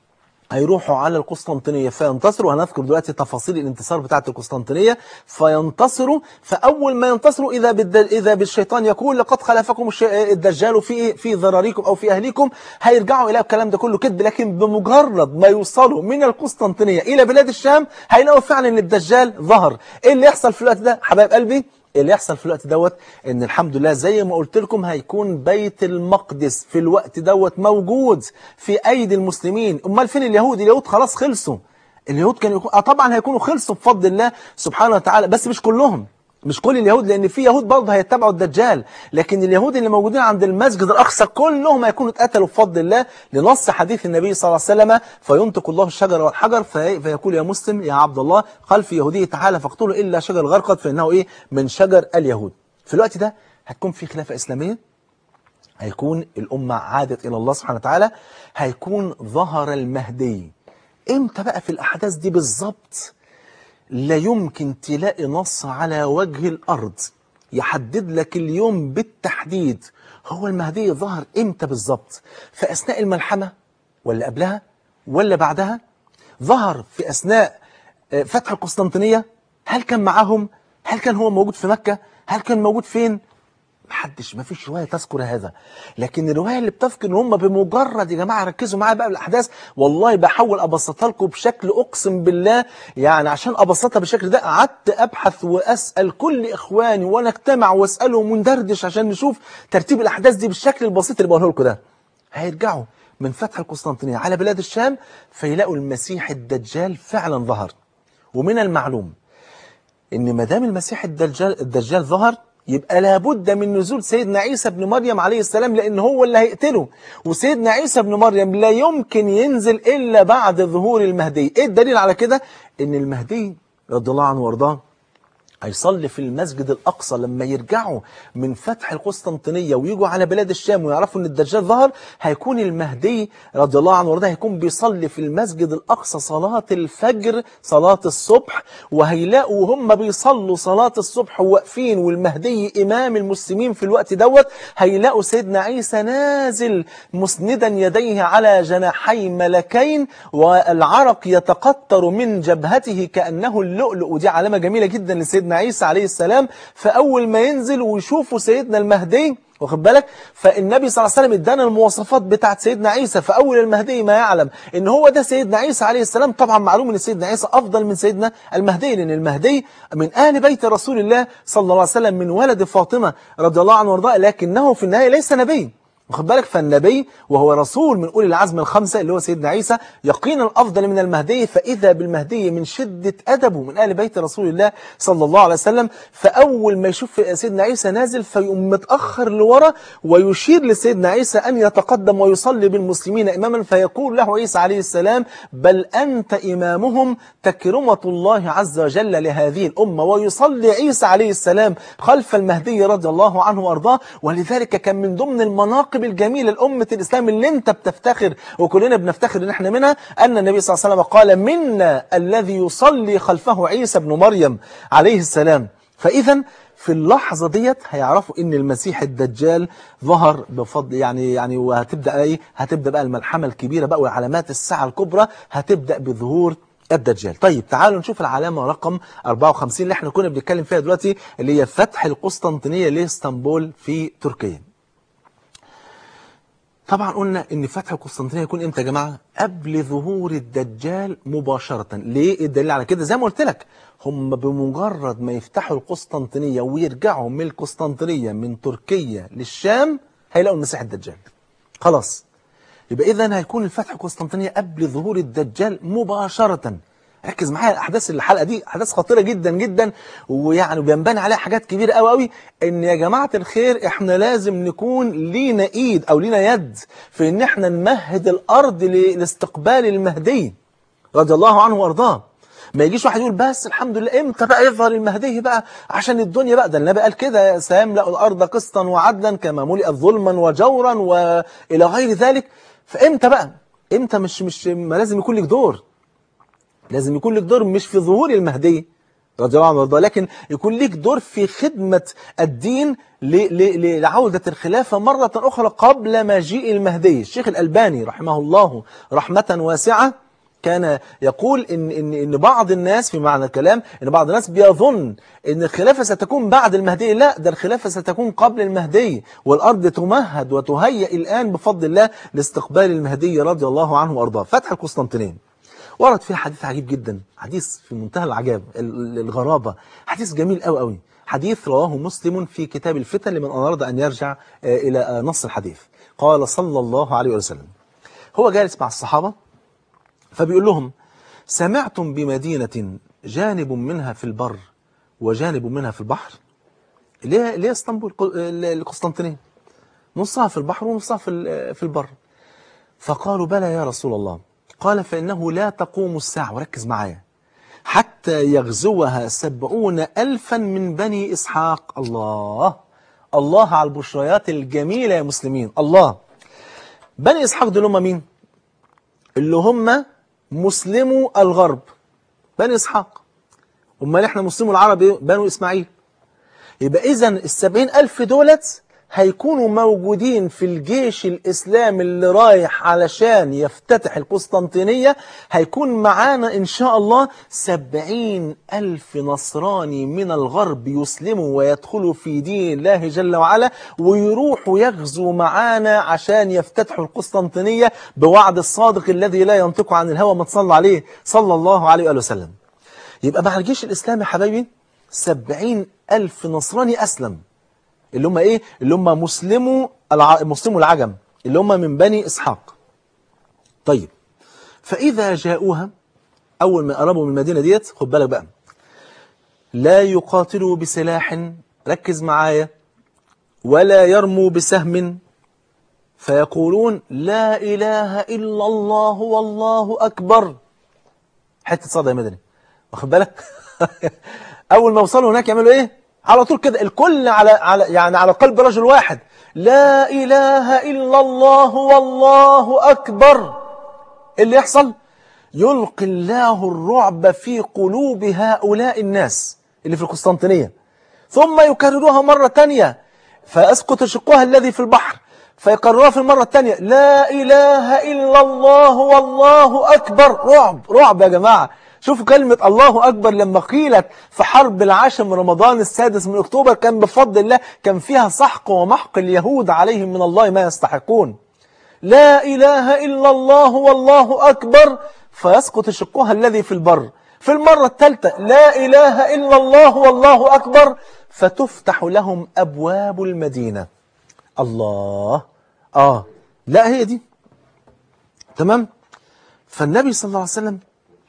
هيروحوا على القسطنطينية فينتصروا هنذكر دلوقتي تفاصيل الانتصار بتاعة القسطنطينية فينتصروا فأول ما ينتصروا إذا بالدل إذا بالشيطان يقول لقد خلفكم الش- الدجال في في ذراريكم أو في أهليكم هيرجعوا إلى الكلام ده كله كذب لكن بمجرد ما يوصلوا من القسطنطينية إلى بلاد الشام هيلاقوا فعلا إن الدجال ظهر إيه اللي يحصل في الوقت ده حبايب قلبي اللي يحصل في الوقت دوت ان الحمد لله زي ما قلت لكم هيكون بيت المقدس في الوقت دوت موجود في ايدي المسلمين امال فين اليهود اليهود خلاص خلصوا اليهود كانوا يكون... اه طبعا هيكونوا خلصوا بفضل الله سبحانه وتعالى بس مش كلهم مش كل اليهود لان في يهود برضه هيتبعوا الدجال لكن اليهود اللي موجودين عند المسجد الاقصى كلهم هيكونوا اتقتلوا بفضل الله لنص حديث النبي صلى الله عليه وسلم فينطق الله الشجر والحجر في... فيقول يا مسلم يا عبد الله خلف يهودي تعالى فاقتلوا الا شجر الغرقد فانه ايه من شجر اليهود في الوقت ده هتكون في خلافه اسلاميه هيكون الأمة عادت إلى الله سبحانه وتعالى هيكون ظهر المهدي إمتى بقى في الأحداث دي بالظبط لا يمكن تلاقي نص على وجه الأرض يحدد لك اليوم بالتحديد هو المهدي ظهر إمتى بالظبط في أثناء الملحمة ولا قبلها ولا بعدها ظهر في أثناء آه، فتح القسطنطينية هل كان معاهم هل كان هو موجود في مكة هل كان موجود فين محدش ما فيش روايه تذكر هذا لكن الروايه اللي بتذكر ان هم بمجرد يا جماعه ركزوا معايا بقى بالاحداث والله بحاول ابسطها لكم بشكل اقسم بالله يعني عشان ابسطها بالشكل ده قعدت ابحث واسال كل اخواني وانا اجتمع واسالهم وندردش عشان نشوف ترتيب الاحداث دي بالشكل البسيط اللي بقوله لكم ده هيرجعوا من فتح القسطنطينيه على بلاد الشام فيلاقوا المسيح الدجال فعلا ظهر ومن المعلوم ان ما دام المسيح الدجال الدجال ظهر يبقى لابد من نزول سيدنا عيسى بن مريم عليه السلام لان هو اللي هيقتله وسيدنا عيسى بن مريم لا يمكن ينزل الا بعد ظهور المهدي ايه الدليل على كده ان المهدي رضي الله عنه وارضاه هيصلي في المسجد الأقصى لما يرجعوا من فتح القسطنطينية ويجوا على بلاد الشام ويعرفوا أن الدجال ظهر هيكون المهدي رضي الله عنه وارضاه هيكون بيصلي في المسجد الأقصى صلاة الفجر صلاة الصبح وهيلاقوا وهم بيصلوا صلاة الصبح واقفين والمهدي إمام المسلمين في الوقت دوت هيلاقوا سيدنا عيسى نازل مسندا يديه على جناحي ملكين والعرق يتقطر من جبهته كأنه اللؤلؤ ودي علامة جميلة جدا لسيدنا عيسى عليه السلام فأول ما ينزل ويشوفوا سيدنا المهدي واخد بالك فالنبي صلى الله عليه وسلم ادانا المواصفات بتاعت سيدنا عيسى فاول المهدي ما يعلم ان هو ده سيدنا عيسى عليه السلام طبعا معلوم ان سيدنا عيسى افضل من سيدنا المهدي لان المهدي من اهل بيت رسول الله صلى الله عليه وسلم من ولد فاطمه رضي الله عنه وارضاه لكنه في النهايه ليس نبي واخد بالك فالنبي وهو رسول من أولي العزم الخمسة اللي هو سيدنا عيسى يقينا أفضل من المهدي فإذا بالمهدي من شدة أدبه من أهل بيت رسول الله صلى الله عليه وسلم فأول ما يشوف سيدنا عيسى نازل فيقوم متأخر لورا ويشير لسيدنا عيسى أن يتقدم ويصلي بالمسلمين إماما فيقول له عيسى عليه السلام بل أنت إمامهم تكرمة الله عز وجل لهذه الأمة ويصلي عيسى عليه السلام خلف المهدي رضي الله عنه وأرضاه ولذلك كان من ضمن المناقب الجميلة لأمة الإسلام اللي أنت بتفتخر وكلنا بنفتخر إن احنا منها أن النبي صلى الله عليه وسلم قال منا الذي يصلي خلفه عيسى بن مريم عليه السلام فإذا في اللحظة ديت هيعرفوا ان المسيح الدجال ظهر بفضل يعني يعني وهتبدا ايه هتبدا بقى الملحمه الكبيره بقى وعلامات الساعه الكبرى هتبدا بظهور الدجال طيب تعالوا نشوف العلامة رقم 54 اللي احنا كنا بنتكلم فيها دلوقتي اللي هي فتح القسطنطينية لاسطنبول في تركيا طبعا قلنا ان فتح القسطنطينيه يكون امتى يا جماعه قبل ظهور الدجال مباشره ليه الدليل على كده زي ما قلت لك هم بمجرد ما يفتحوا القسطنطينيه ويرجعوا من القسطنطينيه من تركيا للشام هيلاقوا المسيح الدجال خلاص يبقى اذا هيكون الفتح القسطنطينيه قبل ظهور الدجال مباشره ركز معايا الاحداث الحلقه دي احداث خطيره جدا جدا ويعني بينبني عليها حاجات كبيره قوي قوي ان يا جماعه الخير احنا لازم نكون لينا ايد او لينا يد في ان احنا نمهد الارض ل- لاستقبال المهدي رضي الله عنه وارضاه ما يجيش واحد يقول بس الحمد لله امتى بقى يظهر المهدي بقى عشان الدنيا بقى ده النبي قال كده سيملا الارض قسطا وعدلا كما ملئت ظلما وجورا والى غير ذلك فامتى بقى امتى مش مش ما لازم يكون لك دور لازم يكون لك دور مش في ظهور المهدي رضي الله عنه وارضاه لكن يكون لك دور في خدمة الدين ل- ل- لعودة الخلافة مرة أخرى قبل مجيء المهدي الشيخ الألباني رحمه الله رحمة واسعة كان يقول إن, إن, إن بعض الناس في معنى الكلام إن بعض الناس بيظن إن الخلافة ستكون بعد المهدي لا ده الخلافة ستكون قبل المهدي والأرض تمهد وتهيئ الآن بفضل الله لاستقبال المهدي رضي الله عنه وأرضاه فتح القسطنطينية ورد فيه حديث عجيب جدا حديث في منتهى العجاب ال- الغرابة حديث جميل قوي قوي حديث رواه مسلم في كتاب الفتن لمن أراد أن يرجع آه، إلى آه، نص الحديث قال صلى الله عليه وسلم هو جالس مع الصحابة فبيقول لهم سمعتم بمدينة جانب منها في البر وجانب منها في البحر ليه ليه اسطنبول قل- القسطنطينية نصها في البحر ونصها في ال- في البر فقالوا بلى يا رسول الله قال فإنه لا تقوم الساعة وركز معايا حتى يغزوها سبعون ألفا من بني إسحاق الله الله على البشريات الجميلة يا مسلمين الله بني إسحاق دول هم مين اللي هم مسلموا الغرب بني إسحاق امال احنا مسلموا العرب إيه؟ بنو إسماعيل يبقى إذا السبعين ألف دولت هيكونوا موجودين في الجيش الإسلامي اللي رايح علشان يفتتح القسطنطينية هيكون معانا إن شاء الله سبعين ألف نصراني من الغرب يسلموا ويدخلوا في دين الله جل وعلا ويروحوا يغزوا معانا عشان يفتتحوا القسطنطينية بوعد الصادق الذي لا ينطق عن الهوى ما تصلى عليه صلى الله عليه وآله وسلم يبقى مع الجيش الإسلامي يا حبايبي سبعين ألف نصراني أسلم اللي هم إيه؟ اللي هم مسلموا الع... مسلموا العجم اللي هم من بني إسحاق طيب فإذا جاءوها أول ما قربوا من المدينة ديت خد بالك بقى لا يقاتلوا بسلاح ركز معايا ولا يرموا بسهم فيقولون لا إله إلا الله والله أكبر حتة صدى يا مدني واخد بالك اول ما وصلوا هناك يعملوا ايه على طول كده الكل على على يعني على قلب رجل واحد لا اله الا الله والله اكبر إيه اللي يحصل يلقي الله الرعب في قلوب هؤلاء الناس اللي في القسطنطينيه ثم يكرروها مره تانية فيسقط شقها الذي في البحر فيكرروها في المره الثانيه لا اله الا الله والله اكبر رعب رعب يا جماعه شوفوا كلمة الله أكبر لما قيلت في حرب العاشر من رمضان السادس من أكتوبر كان بفضل الله كان فيها سحق ومحق اليهود عليهم من الله ما يستحقون لا إله إلا الله والله أكبر فيسقط شقها الذي في البر في المرة الثالثة لا إله إلا الله والله أكبر فتفتح لهم أبواب المدينة الله آه لا هي دي تمام فالنبي صلى الله عليه وسلم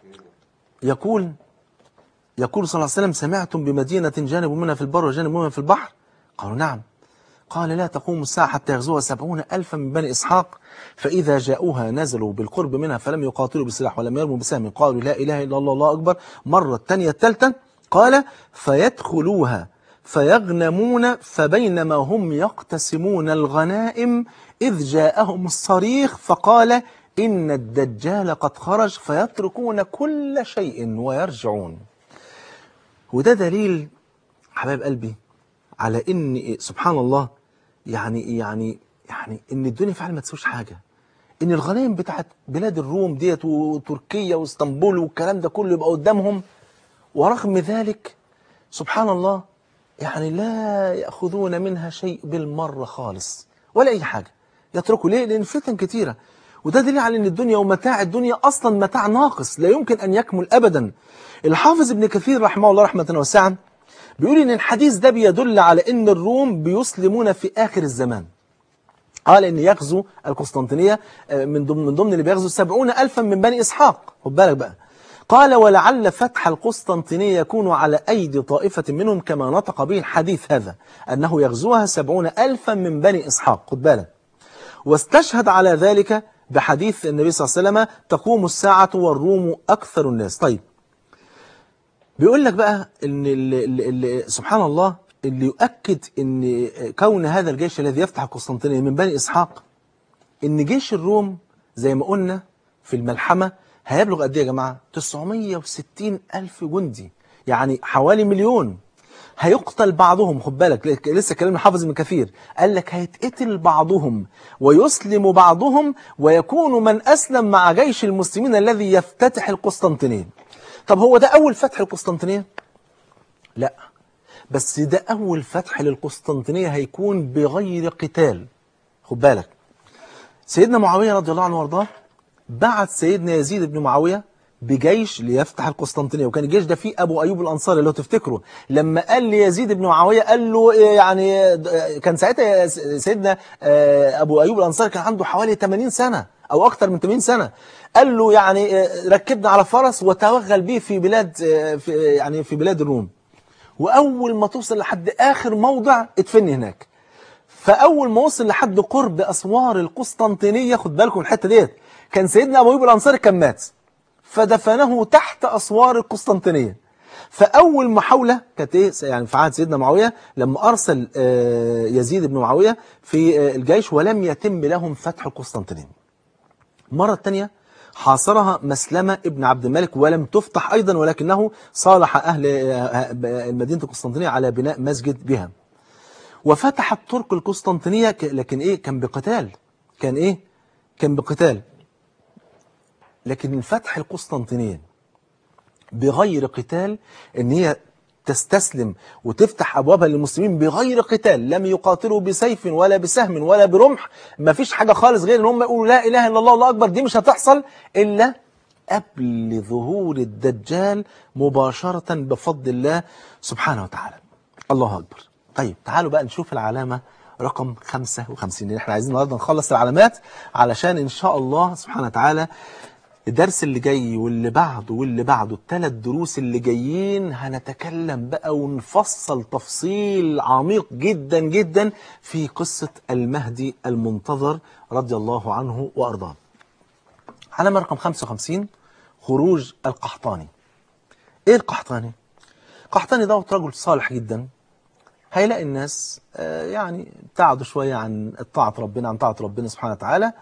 يقول يقول صلى الله عليه وسلم سمعتم بمدينة جانب منها في البر وجانب منها في البحر قالوا نعم قال لا تقوم الساعة حتى يغزوها سبعون ألفا من بني إسحاق فإذا جاءوها نزلوا بالقرب منها فلم يقاتلوا بسلاح ولم يرموا بسهم قالوا لا إله إلا الله الله أكبر مرة الثانية الثالثة قال فيدخلوها فيغنمون فبينما هم يقتسمون الغنائم إذ جاءهم الصريخ فقال إن الدجال قد خرج فيتركون كل شيء ويرجعون وده دليل حبايب قلبي على ان سبحان الله يعني يعني يعني ان الدنيا فعلا ما تسويش حاجه ان الغنائم بتاعت بلاد الروم ديت وتركيا واسطنبول والكلام ده كله يبقى قدامهم ورغم ذلك سبحان الله يعني لا ياخذون منها شيء بالمره خالص ولا اي حاجه يتركوا ليه لان فتن كتيره وده دليل على ان الدنيا ومتاع الدنيا اصلا متاع ناقص لا يمكن ان يكمل ابدا الحافظ ابن كثير رحمه الله رحمه واسعه بيقول ان الحديث ده بيدل على ان الروم بيسلمون في اخر الزمان قال ان يغزو القسطنطينيه من ضمن من ضمن اللي بيغزو سبعون الفا من بني اسحاق خد بالك بقى قال ولعل فتح القسطنطينية يكون على أيدي طائفة منهم كما نطق به الحديث هذا أنه يغزوها سبعون ألفا من بني إسحاق خد بالك واستشهد على ذلك بحديث النبي صلى الله عليه وسلم تقوم الساعة والروم أكثر الناس طيب بيقول لك بقى ان اللي اللي سبحان الله اللي يؤكد ان كون هذا الجيش الذي يفتح القسطنطينيه من بني اسحاق ان جيش الروم زي ما قلنا في الملحمه هيبلغ قد ايه يا جماعه 960 الف جندي يعني حوالي مليون هيقتل بعضهم خد بالك لك- لسه كلام حافظ ابن كثير قال لك هيتقتل بعضهم ويسلم بعضهم ويكون من أسلم مع جيش المسلمين الذي يفتتح القسطنطينية طب هو ده أول فتح القسطنطينية؟ لا بس ده أول فتح للقسطنطينية هيكون بغير قتال خد بالك سيدنا معاوية رضي الله عنه وارضاه بعت سيدنا يزيد بن معاوية بجيش ليفتح القسطنطينية وكان الجيش ده فيه أبو أيوب الأنصاري اللي هو تفتكروا لما قال ليزيد بن معاوية قال له إيه يعني آه، كان ساعتها س- سيدنا آه، أبو أيوب الأنصاري كان عنده حوالي 80 سنة أو أكثر من 80 سنة قال له يعني آه، ركبنا على فرس وتوغل به في بلاد آه، في يعني في بلاد الروم وأول ما توصل لحد آخر موضع اتفني هناك فاول ما وصل لحد قرب اسوار القسطنطينيه خد بالكم الحته ديت كان سيدنا ابو ايوب الانصاري كان مات فدفنه تحت اسوار القسطنطينيه فاول محاوله كانت ايه يعني في عهد سيدنا معاويه لما ارسل آه، يزيد بن معاويه في آه، الجيش ولم يتم لهم فتح القسطنطينيه المرة الثانية حاصرها مسلمة ابن عبد الملك ولم تفتح أيضا ولكنه صالح أهل آه، مدينة القسطنطينية على بناء مسجد بها وفتح الترك القسطنطينية ك- لكن إيه كان بقتال كان إيه كان بقتال لكن الفتح القسطنطينية بغير قتال ان هي تستسلم وتفتح ابوابها للمسلمين بغير قتال لم يقاتلوا بسيف ولا بسهم ولا برمح ما فيش حاجه خالص غير ان هم يقولوا لا اله الا الله الله اكبر دي مش هتحصل الا قبل ظهور الدجال مباشره بفضل الله سبحانه وتعالى الله اكبر طيب تعالوا بقى نشوف العلامه رقم 55 لان احنا عايزين النهارده نخلص العلامات علشان ان شاء الله سبحانه وتعالى الدرس اللي جاي واللي بعده واللي بعده الثلاث دروس اللي جايين هنتكلم بقى ونفصل تفصيل عميق جدا جدا في قصة المهدي المنتظر رضي الله عنه وأرضاه علامة رقم 55 خروج القحطاني ايه القحطاني؟ القحطاني دوت رجل صالح جدا هيلاقي الناس آه، يعني ابتعدوا شوية عن طاعة ربنا عن طاعة ربنا سبحانه وتعالى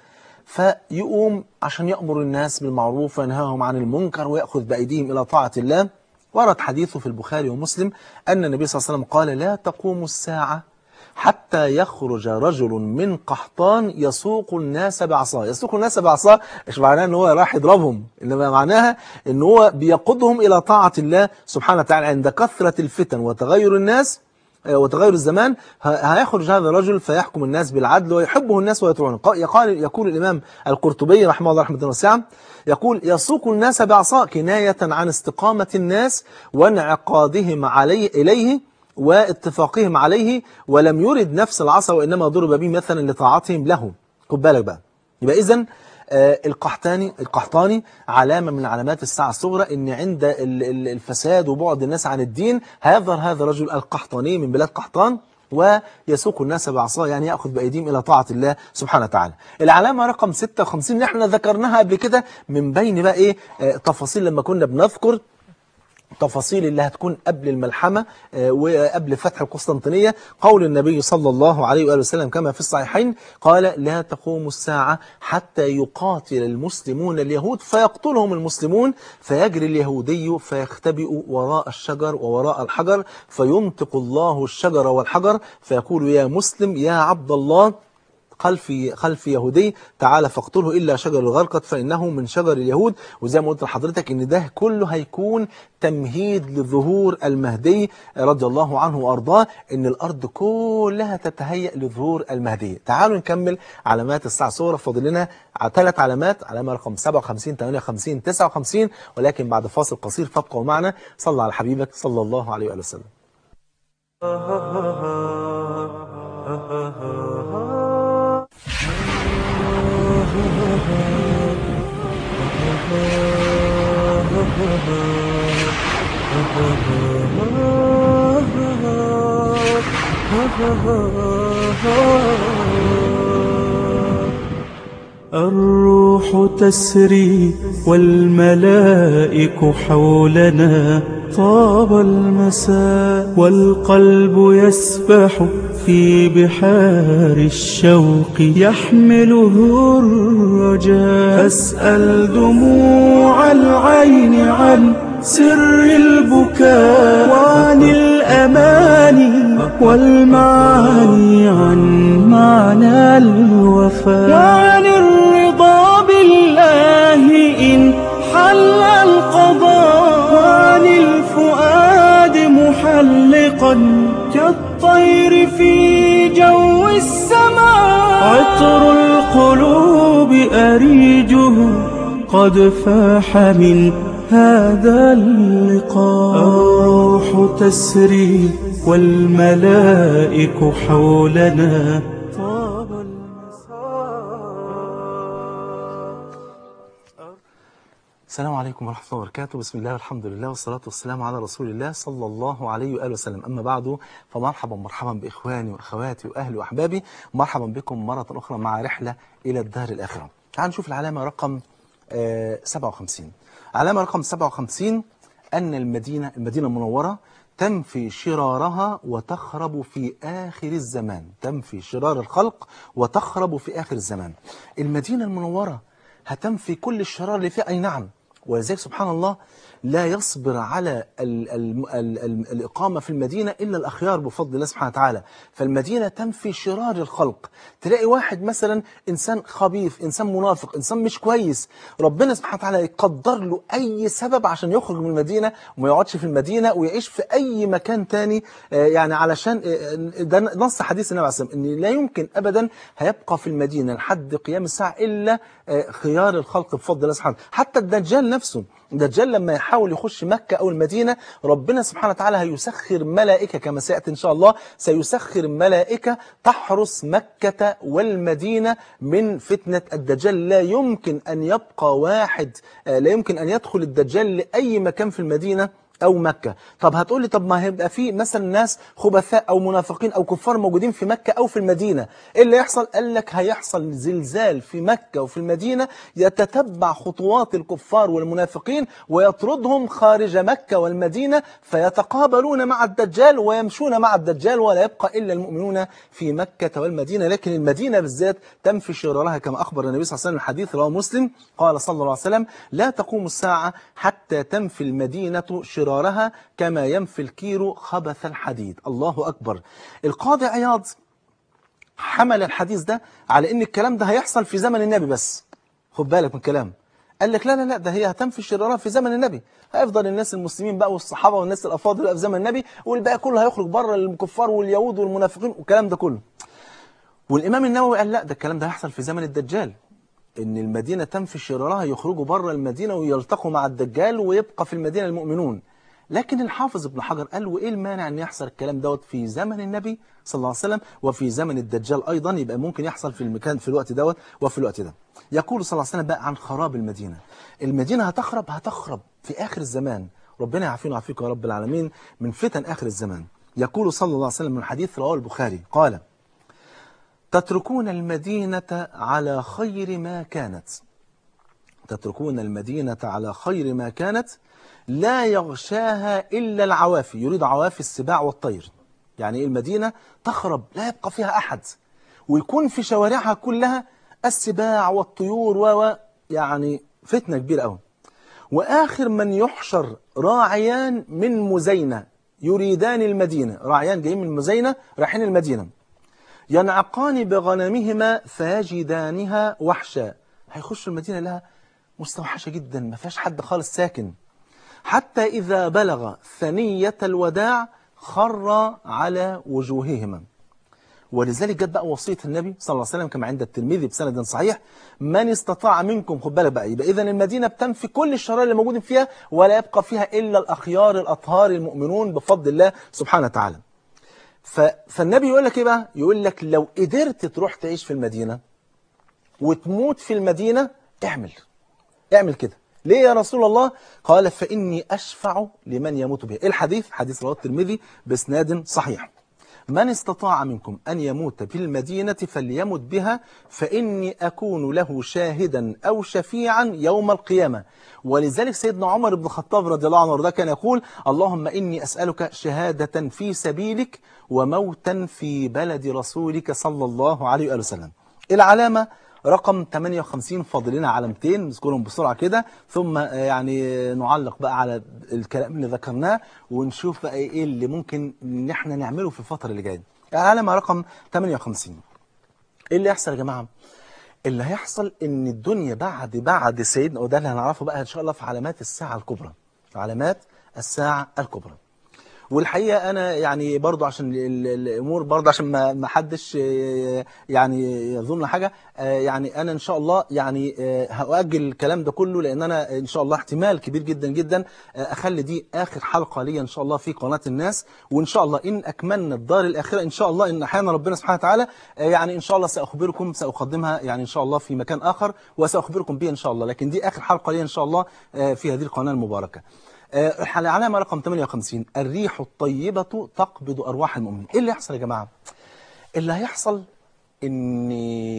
فيقوم عشان يأمر الناس بالمعروف وينهاهم عن المنكر ويأخذ بأيديهم إلى طاعة الله ورد حديثه في البخاري ومسلم أن النبي صلى الله عليه وسلم قال لا تقوم الساعة حتى يخرج رجل من قحطان يسوق الناس بعصاه يسوق الناس بعصاه مش معناه ان هو راح يضربهم انما معناها ان هو بيقودهم الى طاعه الله سبحانه وتعالى عند كثره الفتن وتغير الناس وتغير الزمان ه- هيخرج هذا الرجل فيحكم الناس بالعدل ويحبه الناس ويطيعونه ق- يقال يقول الإمام القرطبي رحمه الله رحمة واسعة يقول يسوق الناس بعصا كناية عن استقامة الناس وانعقادهم عليه إليه واتفاقهم عليه ولم يرد نفس العصا وإنما ضرب به مثلا لطاعتهم له خد بالك بقى يبقى إذن آه، القحطاني القحطاني علامة من علامات الساعة الصغرى ان عند ال- ال- الفساد وبعد الناس عن الدين هيظهر هذا الرجل القحطاني من بلاد قحطان ويسوق الناس بعصاه يعني ياخذ بايديهم الى طاعه الله سبحانه وتعالى. العلامه رقم 56 اللي احنا ذكرناها قبل كده من بين بقى ايه آه، تفاصيل لما كنا بنذكر تفاصيل اللي هتكون قبل الملحمة آه، وقبل فتح القسطنطينية قول النبي صلى الله عليه وآله وسلم كما في الصحيحين قال لا تقوم الساعة حتى يقاتل المسلمون اليهود فيقتلهم المسلمون فيجري اليهودي فيختبئ وراء الشجر ووراء الحجر فينطق الله الشجر والحجر فيقول يا مسلم يا عبد الله خلفي خلفي يهودي تعالى فاقتله الا شجر الغرقد فانه من شجر اليهود وزي ما قلت لحضرتك ان ده كله هيكون تمهيد لظهور المهدي رضي الله عنه وارضاه ان الارض كلها تتهيأ لظهور المهدي تعالوا نكمل علامات الساعه الصغرى فاضل لنا ثلاث علامات علامه رقم 57 58 59 ولكن بعد فاصل قصير فابقوا معنا صلى على حبيبك صلى الله عليه وآله وسلم الروح تسري والملائك حولنا طاب المساء والقلب يسبح في بحار الشوق يحمله الرجاء أسأل دموع العين عن سر البكاء وعن الأماني والمعاني عن معنى الوفاء وعن الرضا بالله إن حل القضاء وعن الفؤاد محلقا كالطير في جو السماء عطر القلوب أريجه قد فاح من هذا اللقاء الروح تسري والملائك حولنا طاب السلام عليكم ورحمة الله وبركاته بسم الله والحمد لله والصلاة والسلام على رسول الله صلى الله عليه وآله وسلم أما بعد فمرحبا مرحبا بإخواني وأخواتي وأهلي وأحبابي مرحبا بكم مرة أخرى مع رحلة إلى الدار الآخرة تعالوا نشوف العلامة رقم آه 57 علامة رقم 57 أن المدينة المدينة المنورة تنفي شرارها وتخرب في آخر الزمان تنفي شرار الخلق وتخرب في آخر الزمان المدينة المنورة هتنفي كل الشرار اللي فيها أي نعم ولذلك سبحان الله لا يصبر على ال ال ال ال الإقامة في المدينة إلا الأخيار بفضل الله سبحانه وتعالى فالمدينة تنفي شرار الخلق تلاقي واحد مثلا إنسان خبيث إنسان منافق إنسان مش كويس ربنا سبحانه وتعالى يقدر له أي سبب عشان يخرج من المدينة وما يقعدش في المدينة ويعيش في أي مكان تاني آه، يعني علشان آه، ده نص حديث النبي عليه الصلاة والسلام إن لا يمكن أبدا هيبقى في المدينة لحد قيام الساعة إلا آه، خيار الخلق بفضل الله سبحانه حتى الدجال نفسه الدجال لما يحاول يخش مكة أو المدينة ربنا سبحانه وتعالى هيسخر ملائكة كما سيأتي إن شاء الله سيسخر ملائكة تحرس مكة والمدينة من فتنة الدجال لا يمكن أن يبقى واحد آه، لا يمكن أن يدخل الدجال لأي مكان في المدينة أو مكة طب هتقول لي طب ما هيبقى في مثلا ناس خبثاء أو منافقين أو كفار موجودين في مكة أو في المدينة إيه اللي يحصل قال لك هيحصل زلزال في مكة وفي المدينة يتتبع خطوات الكفار والمنافقين ويطردهم خارج مكة والمدينة فيتقابلون مع الدجال ويمشون مع الدجال ولا يبقى إلا المؤمنون في مكة والمدينة لكن المدينة بالذات تنفي شرارها كما أخبر النبي صلى الله عليه وسلم الحديث رواه مسلم قال صلى الله عليه وسلم لا تقوم الساعة حتى تنفي المدينة شرارها كما ينفي الكير خبث الحديد الله أكبر القاضي عياض حمل الحديث ده على ان الكلام ده هيحصل في زمن النبي بس خد بالك من الكلام قال لك لا لا لا ده هي هتنفي شرارها في زمن النبي هيفضل الناس المسلمين بقى والصحابه والناس الافاضل بقى في زمن النبي والباقي كله هيخرج بره الكفار واليهود والمنافقين والكلام ده كله والامام النووي قال لا ده الكلام ده هيحصل في زمن الدجال ان المدينه تنفي شرارها يخرجوا بره المدينه ويلتقوا مع الدجال ويبقى في المدينه المؤمنون لكن الحافظ ابن حجر قال وايه المانع ان يحصل الكلام دوت في زمن النبي صلى الله عليه وسلم وفي زمن الدجال ايضا يبقى ممكن يحصل في المكان في الوقت دوت وفي الوقت ده يقول صلى الله عليه وسلم بقى عن خراب المدينه المدينه هتخرب هتخرب في اخر الزمان ربنا يعافينا ويعافيكم يا رب العالمين من فتن اخر الزمان يقول صلى الله عليه وسلم من حديث رواه البخاري قال تتركون المدينه على خير ما كانت تتركون المدينة على خير ما كانت لا يغشاها إلا العوافي يريد عوافي السباع والطير يعني المدينة تخرب لا يبقى فيها أحد ويكون في شوارعها كلها السباع والطيور و يعني فتنة كبيرة أوي وآخر من يحشر راعيان من مزينة يريدان المدينة راعيان جايين من مزينة رايحين المدينة ينعقان بغنمهما فيجدانها وحشا هيخشوا المدينة لها مستوحشة جدا ما فيهاش حد خالص ساكن حتى إذا بلغ ثنية الوداع خر على وجوههما ولذلك جت بقى وصية النبي صلى الله عليه وسلم كما عند الترمذي بسند صحيح من استطاع منكم خد بالك بقى يبقى إذا المدينة بتنفي كل الشرائر اللي موجودين فيها ولا يبقى فيها إلا الأخيار الأطهار المؤمنون بفضل الله سبحانه وتعالى ف... فالنبي يقول لك إيه بقى يقول لك لو قدرت تروح تعيش في المدينة وتموت في المدينة اعمل اعمل كده ليه يا رسول الله قال فإني أشفع لمن يموت بها إيه الحديث حديث رواه الترمذي بإسناد صحيح من استطاع منكم أن يموت في المدينة فليمت بها فإني أكون له شاهدا أو شفيعا يوم القيامة ولذلك سيدنا عمر بن الخطاب رضي الله عنه وارضاه كان يقول اللهم إني أسألك شهادة في سبيلك وموتا في بلد رسولك صلى الله عليه وآله وسلم العلامة رقم 58 فاضل لنا علامتين نذكرهم بسرعة كده ثم آه، يعني نعلق بقى على الكلام اللي ذكرناه ونشوف بقى ايه اللي ممكن ان احنا نعمله في الفترة اللي جاية العلامة رقم 58 ايه اللي يحصل يا جماعة اللي هيحصل ان الدنيا بعد بعد سيدنا وده اللي هنعرفه بقى ان شاء الله في علامات الساعة الكبرى علامات الساعة الكبرى والحقيقة أنا يعني برضو عشان ال- ال- الأمور برضو عشان ما ما حدش آه، يعني يظن حاجة آه، يعني أنا إن شاء الله يعني آه، هأجل الكلام ده كله لأن أنا إن شاء الله احتمال كبير جدا جدا آه، أخلي دي آخر حلقة لي إن شاء الله في قناة الناس وإن شاء الله إن أكملنا الدار الآخرة إن شاء الله إن أحيانا ربنا سبحانه وتعالى آه، يعني إن شاء الله سأخبركم سأقدمها يعني إن شاء الله في مكان آخر وسأخبركم بها إن شاء الله لكن دي آخر حلقة لي إن شاء الله آه، في هذه القناة المباركة آه، العلامة رقم 58 الريح الطيبة تقبض أرواح المؤمنين إيه اللي يحصل يا جماعة اللي هيحصل إن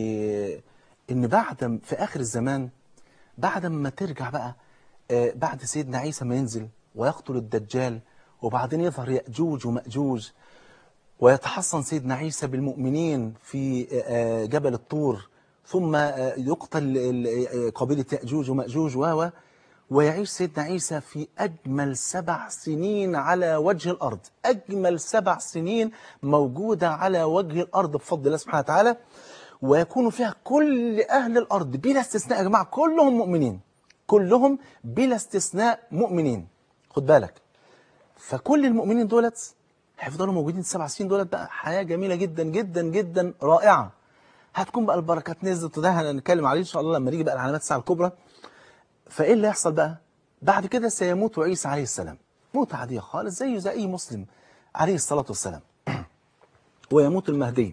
إن بعد في آخر الزمان بعد ما ترجع بقى آه، بعد سيدنا عيسى ما ينزل ويقتل الدجال وبعدين يظهر يأجوج ومأجوج ويتحصن سيدنا عيسى بالمؤمنين في آه، جبل الطور ثم آه، يقتل ال- آه، قبيلة يأجوج ومأجوج و و ويعيش سيدنا عيسى في أجمل سبع سنين على وجه الأرض أجمل سبع سنين موجودة على وجه الأرض بفضل الله سبحانه وتعالى ويكون فيها كل أهل الأرض بلا استثناء يا جماعة كلهم مؤمنين كلهم بلا استثناء مؤمنين خد بالك فكل المؤمنين دولت هيفضلوا موجودين السبع سنين دولت بقى حياة جميلة جدا جدا جدا رائعة هتكون بقى البركات نزلت وده هنتكلم عليه ان شاء الله لما نيجي بقى العلامات الساعة الكبرى فايه اللي يحصل بقى بعد كده سيموت عيسى عليه السلام موت عادية خالص زيه زي اي مسلم عليه الصلاة والسلام ويموت المهدي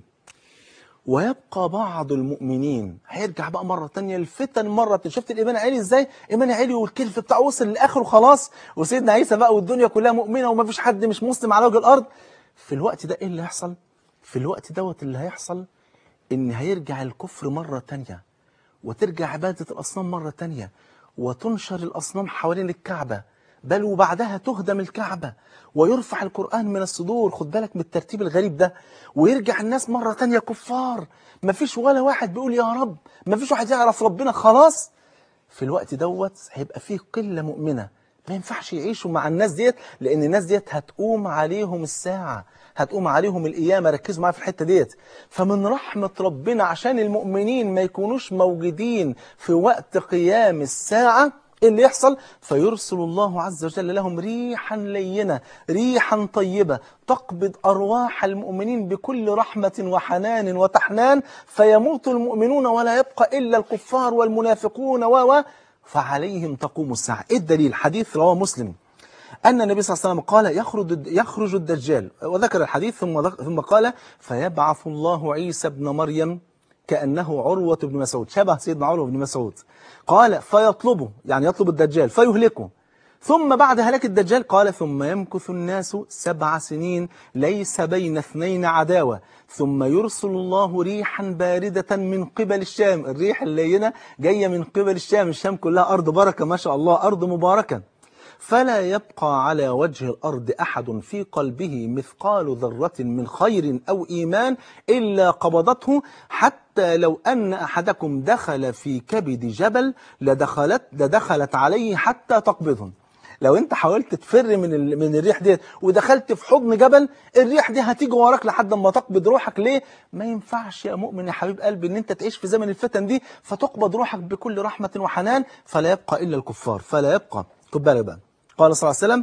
ويبقى بعض المؤمنين هيرجع بقى مرة تانية الفتن مرة تانية. شفت الإيمان عالي إزاي إيمان عالي والكلف بتاعه وصل لآخره خلاص وسيدنا عيسى بقى والدنيا كلها مؤمنة وما فيش حد مش مسلم على وجه الأرض في الوقت ده إيه اللي هيحصل في الوقت دوت اللي هيحصل إن هيرجع الكفر مرة تانية وترجع عبادة الأصنام مرة تانية وتنشر الأصنام حوالين الكعبة بل وبعدها تهدم الكعبة ويرفع القرآن من الصدور خد بالك من الترتيب الغريب ده ويرجع الناس مرة تانية كفار مفيش ولا واحد بيقول يا رب مفيش واحد يعرف ربنا خلاص في الوقت دوت هيبقى فيه قلة مؤمنة ما ينفعش يعيشوا مع الناس ديت لأن الناس ديت هتقوم عليهم الساعة هتقوم عليهم القيامة ركزوا معايا في الحتة ديت فمن رحمة ربنا عشان المؤمنين ما يكونوش موجودين في وقت قيام الساعة إيه اللي يحصل فيرسل الله عز وجل لهم ريحا لينة ريحا طيبة تقبض أرواح المؤمنين بكل رحمة وحنان وتحنان فيموت المؤمنون ولا يبقى إلا الكفار والمنافقون و و فعليهم تقوم الساعة إيه الدليل حديث رواه مسلم أن النبي صلى الله عليه وسلم قال يخرج يخرج الدجال وذكر الحديث ثم ذك- ثم قال فيبعث الله عيسى ابن مريم كأنه عروة بن مسعود شبه سيدنا عروة بن مسعود قال فيطلبه يعني يطلب الدجال فيهلكه ثم بعد هلاك الدجال قال ثم يمكث الناس سبع سنين ليس بين اثنين عداوة ثم يرسل الله ريحا باردة من قبل الشام الريح اللينة جاية من قبل الشام الشام كلها أرض بركة ما شاء الله أرض مباركة فلا يبقى على وجه الأرض أحد في قلبه مثقال ذرة من خير أو إيمان إلا قبضته حتى لو أن أحدكم دخل في كبد جبل لدخلت, لدخلت عليه حتى تقبضه لو انت حاولت تفر من ال... من الريح ديت ودخلت في حضن جبل الريح دي هتيجي وراك لحد ما تقبض روحك ليه ما ينفعش يا مؤمن يا حبيب قلبي ان انت تعيش في زمن الفتن دي فتقبض روحك بكل رحمة وحنان فلا يبقى الا الكفار فلا يبقى خد بالك بقى قال صلى الله عليه وسلم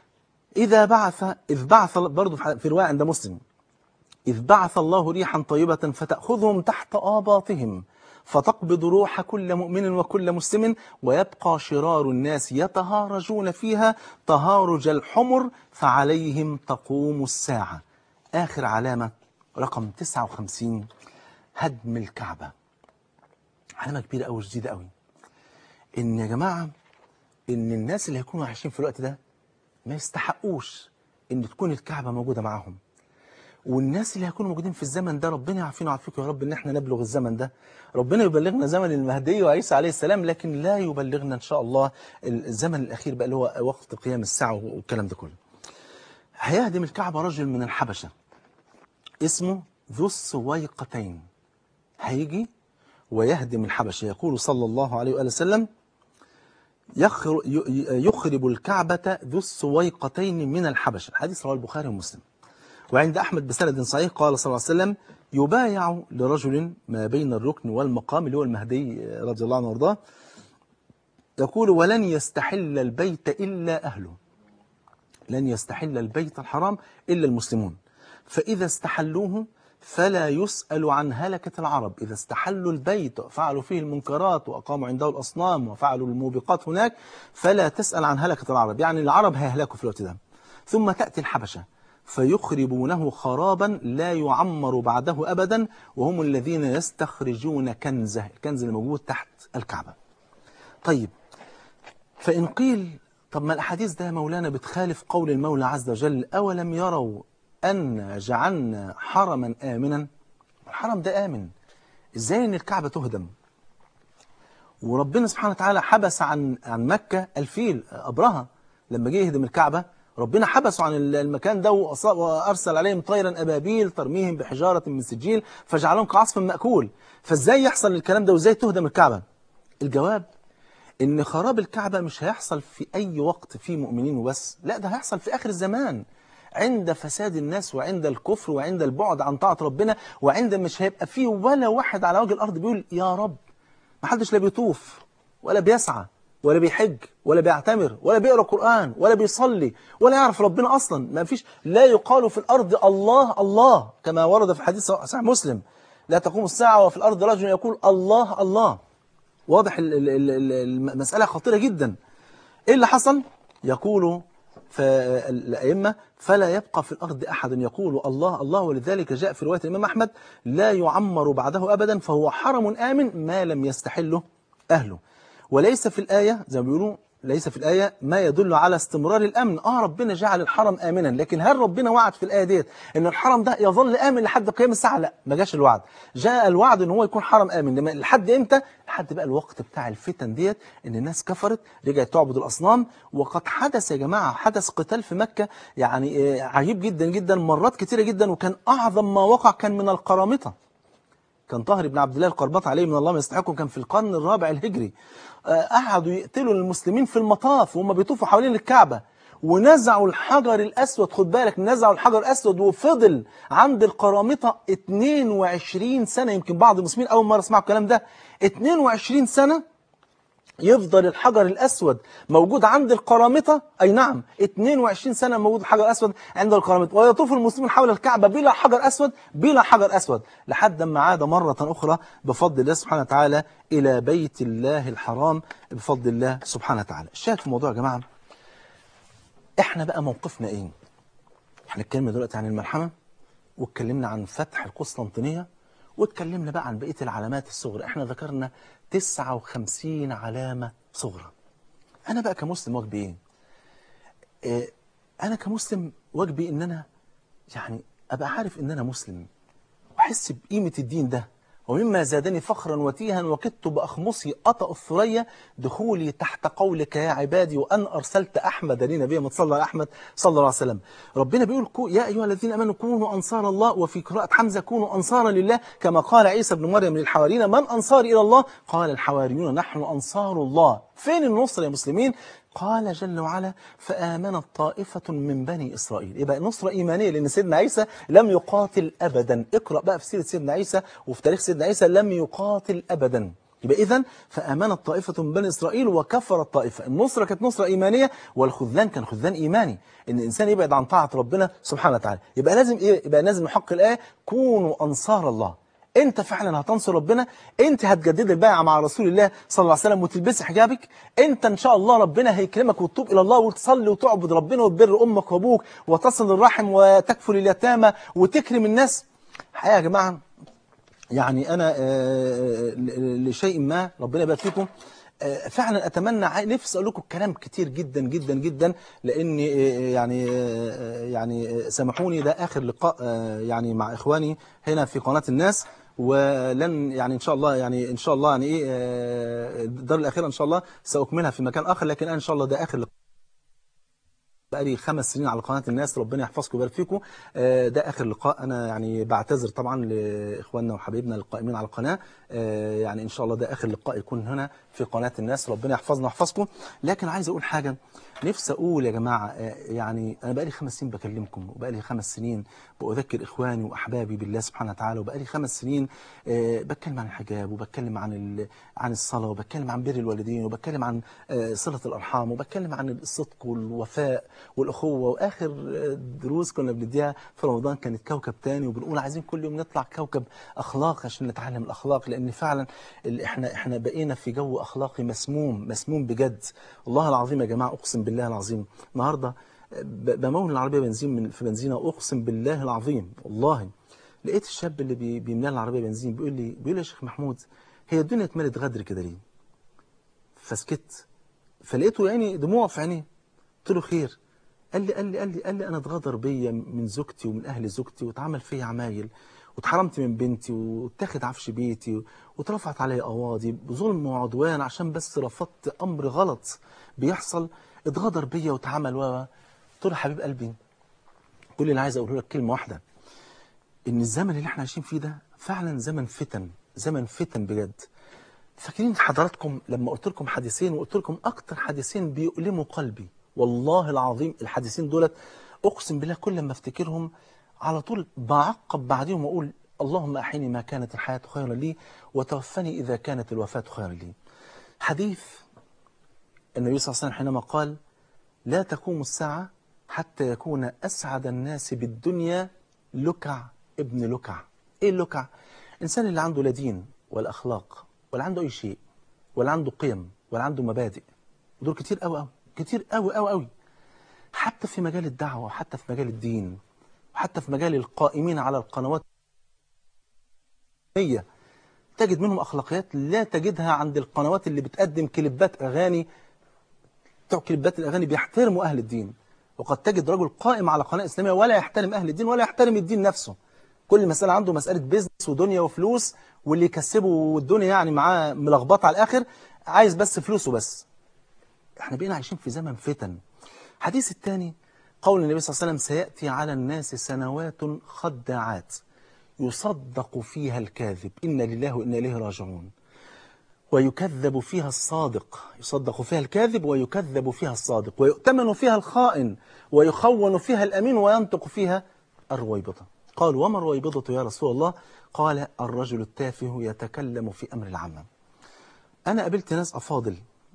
إذا بعث إذ بعث برضه في رواية عند مسلم إذ بعث الله ريحا طيبة فتأخذهم تحت آباطهم فتقبض روح كل مؤمن وكل مسلم ويبقى شرار الناس يتهارجون فيها تهارج الحمر فعليهم تقوم الساعة آخر علامة رقم 59 هدم الكعبة علامة كبيرة أوي جديدة أوي إن يا جماعة إن الناس اللي هيكونوا عايشين في الوقت ده ما يستحقوش إن تكون الكعبة موجودة معاهم والناس اللي هيكونوا موجودين في الزمن ده ربنا يعافينا ويعافيكم يا رب ان احنا نبلغ الزمن ده ربنا يبلغنا زمن المهدي وعيسى عليه السلام لكن لا يبلغنا ان شاء الله الزمن الاخير بقى اللي هو وقت قيام الساعه والكلام ده كله هيهدم الكعبه رجل من الحبشه اسمه ذو السويقتين هيجي ويهدم الحبشة يقول صلى الله عليه وآله وسلم يخر- ي- يخرب الكعبة ذو السويقتين من الحبشة الحديث رواه البخاري ومسلم وعند أحمد بسند صحيح قال صلى الله عليه وسلم يبايع لرجل ما بين الركن والمقام اللي هو المهدي رضي الله عنه وارضاه يقول ولن يستحل البيت إلا أهله لن يستحل البيت الحرام إلا المسلمون فإذا استحلوه فلا يسأل عن هلكة العرب إذا استحلوا البيت وفعلوا فيه المنكرات وأقاموا عنده الأصنام وفعلوا الموبقات هناك فلا تسأل عن هلكة العرب يعني العرب هيهلكوا في الوقت ده ثم تأتي الحبشة فيخربونه خرابا لا يعمر بعده أبدا وهم الذين يستخرجون كنزه الكنز اللي موجود تحت الكعبة طيب فإن قيل طب ما الأحاديث ده يا مولانا بتخالف قول المولى عز وجل أولم يروا أن جعلنا حرما آمنا الحرم ده آمن إزاي أن الكعبة تهدم وربنا سبحانه وتعالى حبس عن عن مكة الفيل أبرهة لما جه يهدم الكعبة ربنا حبسه عن المكان ده وأص- وأرسل عليهم طيرا أبابيل ترميهم بحجارة من سجيل فجعلهم كعصف مأكول فإزاي يحصل الكلام ده وإزاي تهدم الكعبة الجواب ان خراب الكعبة مش هيحصل في اي وقت في مؤمنين وبس لا ده هيحصل في اخر الزمان عند فساد الناس وعند الكفر وعند البعد عن طاعة ربنا وعند مش هيبقى فيه ولا واحد على وجه الارض بيقول يا رب ما حدش لا بيطوف ولا بيسعى ولا بيحج ولا بيعتمر ولا بيقرا قرآن ولا بيصلي ولا يعرف ربنا اصلا ما فيش لا يقال في الارض الله الله كما ورد في حديث صحيح مسلم لا تقوم الساعة وفي الارض رجل يقول الله الله واضح ال- ال- ال- ال- المسألة خطيرة جدا إيه اللي حصل؟ يقول فالأئمة فلا يبقى في الأرض أحد يقول الله الله ولذلك جاء في رواية الإمام أحمد لا يعمر بعده أبدا فهو حرم آمن ما لم يستحله أهله وليس في الآية زي ما بيقولوا ليس في الآية ما يدل على استمرار الأمن آه ربنا جعل الحرم آمنا لكن هل ربنا وعد في الآية ديت إن الحرم ده يظل آمن لحد قيام الساعة لا ما جاش الوعد جاء الوعد إن هو يكون حرم آمن لما لحد إمتى لحد بقى الوقت بتاع الفتن ديت إن الناس كفرت رجعت تعبد الأصنام وقد حدث يا جماعة حدث قتال في مكة يعني آه، عجيب جدا جدا مرات كتيرة جدا وكان أعظم ما وقع كان من القرامطة كان طاهر بن عبد الله القربطي عليه من الله ما يستحقه كان في القرن الرابع الهجري آه، قعدوا يقتلوا المسلمين في المطاف وهم بيطوفوا حوالين الكعبة ونزعوا الحجر الأسود خد بالك نزعوا الحجر الأسود وفضل عند القرامطة 22 سنة يمكن بعض المسلمين أول مرة اسمعوا الكلام ده 22 سنة يفضل الحجر الأسود موجود عند القرامطة أي نعم 22 سنة موجود الحجر الأسود عند القرامطة ويطوف المسلمون حول الكعبة بلا حجر أسود بلا حجر أسود لحد ما عاد مرة أخرى بفضل الله سبحانه وتعالى إلى بيت الله الحرام بفضل الله سبحانه وتعالى الشاهد في الموضوع يا جماعة إحنا بقى موقفنا إيه إحنا اتكلمنا دلوقتي عن الملحمة واتكلمنا عن فتح القسطنطينية واتكلمنا بقى عن بقية العلامات الصغرى احنا ذكرنا 59 علامة صغرى انا بقى كمسلم واجبي ايه اه انا كمسلم واجبي ان انا يعني ابقى عارف ان انا مسلم واحس بقيمة الدين ده ومما زادني فخرا وتيها وكدت بأخمصي أطأ الثريا دخولي تحت قولك يا عبادي وأن أرسلت أحمد لي نبيا ما تصلى على أحمد صلى الله عليه وسلم ربنا بيقول كو يا أيها الذين أمنوا كونوا أنصار الله وفي قراءة حمزة كونوا أنصارا لله كما قال عيسى بن مريم للحواريين من أنصار إلى الله قال الحواريون نحن أنصار الله فين النصر يا مسلمين قال جل وعلا فآمنت طائفة من بني إسرائيل يبقى نصرة إيمانية لأن سيدنا عيسى لم يقاتل أبدا اقرأ بقى في سيرة سيدنا عيسى وفي تاريخ سيدنا عيسى لم يقاتل أبدا يبقى إذا فآمنت طائفة من بني إسرائيل وكفرت طائفة النصرة كانت نصرة إيمانية والخذلان كان خذلان إيماني إن الإنسان يبعد عن طاعة ربنا سبحانه وتعالى يبقى لازم إيه يبقى لازم نحقق الآية كونوا أنصار الله انت فعلا هتنصر ربنا انت هتجدد البيعه مع رسول الله صلى الله عليه وسلم وتلبسي حجابك انت ان شاء الله ربنا هيكرمك وتتوب الى الله وتصلي وتعبد ربنا وتبر امك وابوك وتصل الرحم وتكفل اليتامى وتكرم الناس الحقيقه يا جماعه يعني انا آه، ل- لشيء ما ربنا يبارك فيكم آه، فعلا اتمنى ع- نفسي اقول لكم كلام كتير جدا جدا جدا لان آه، يعني آه، يعني آه، سامحوني ده اخر لقاء آه، يعني مع اخواني هنا في قناه الناس ولن يعني ان شاء الله يعني ان شاء الله يعني ايه آه، الدار الاخيره ان شاء الله ساكملها في مكان اخر لكن أنا ان شاء الله ده اخر لقاء بقالي خمس سنين على قناة الناس ربنا يحفظكم ويبارك فيكم آه، ده آخر لقاء أنا يعني بعتذر طبعا لإخواننا وحبايبنا القائمين على القناة آه، يعني ان شاء الله ده اخر لقاء يكون هنا في قناه الناس ربنا يحفظنا ويحفظكم لكن عايز اقول حاجه نفسي اقول يا جماعه آه، يعني انا بقالي خمس سنين بكلمكم وبقالي خمس سنين باذكر اخواني واحبابي بالله سبحانه وتعالى وبقالي خمس سنين آه، بتكلم عن الحجاب وبتكلم عن ال- عن الصلاه وبتكلم عن بر الوالدين وبتكلم عن آه، صله الارحام وبتكلم عن الصدق والوفاء والاخوه واخر آه، دروس كنا بنديها في رمضان كانت كوكب تاني وبنقول عايزين كل يوم نطلع كوكب اخلاق عشان نتعلم الاخلاق لان فعلا ال- احنا احنا بقينا في جو اخلاقي مسموم مسموم بجد والله العظيم يا جماعه اقسم بالله العظيم النهارده ب- بمول العربيه بنزين من في بنزينه اقسم بالله العظيم والله لقيت الشاب اللي بي- بيملى العربيه بنزين بيقول لي بيقول لي يا شيخ محمود هي الدنيا اتملت غدر كده ليه؟ فسكت فلقيته يعني دموع في عينيه قلت له خير قال لي قال لي قال لي قال لي انا اتغدر بيا من زوجتي ومن اهل زوجتي واتعمل فيا عمايل واتحرمت من بنتي واتاخد عفش بيتي واترفعت عليا قواضي بظلم وعدوان عشان بس رفضت امر غلط بيحصل اتغدر بيا واتعمل و قلت له حبيب قلبي كل اللي عايز اقوله لك كلمه واحده ان الزمن اللي احنا عايشين فيه ده فعلا زمن فتن زمن فتن بجد فاكرين حضراتكم لما قلت لكم حديثين وقلت لكم اكتر حديثين بيؤلموا قلبي والله العظيم الحديثين دولت اقسم بالله كل ما افتكرهم على طول بعقب بعدهم واقول اللهم احيني ما كانت الحياه خيرا لي وتوفني اذا كانت الوفاه خيرا لي حديث النبي صلى الله عليه وسلم حينما قال لا تقوم الساعه حتى يكون اسعد الناس بالدنيا لكع ابن لكع ايه اللكع الانسان اللي عنده لا دين ولا اخلاق ولا عنده اي شيء ولا عنده قيم ولا عنده مبادئ ودول كتير قوي قوي كتير قوي قوي قوي حتى في مجال الدعوه وحتى في مجال الدين وحتى في مجال القائمين على القنوات هي تجد منهم اخلاقيات لا تجدها عند القنوات اللي بتقدم كليبات اغاني بتوع كليبات الاغاني بيحترموا اهل الدين وقد تجد رجل قائم على قناه اسلاميه ولا يحترم اهل الدين ولا يحترم الدين نفسه كل مساله عنده مساله بيزنس ودنيا وفلوس واللي يكسبه والدنيا يعني معاه ملخبطه على الاخر عايز بس فلوسه بس احنا بقينا عايشين في زمن فتن حديث الثاني قول النبي صلى الله عليه وسلم سياتي على الناس سنوات خداعات يصدق فيها الكاذب إن لله وإنا إليه راجعون ويكذب فيها الصادق يصدق فيها الكاذب ويكذب فيها الصادق ويؤتمن فيها الخائن ويخون فيها الأمين وينطق فيها الرويبضة قال وما الرويبضة يا رسول الله قال الرجل التافه يتكلم في أمر العامة أنا قابلت ناس أفاضل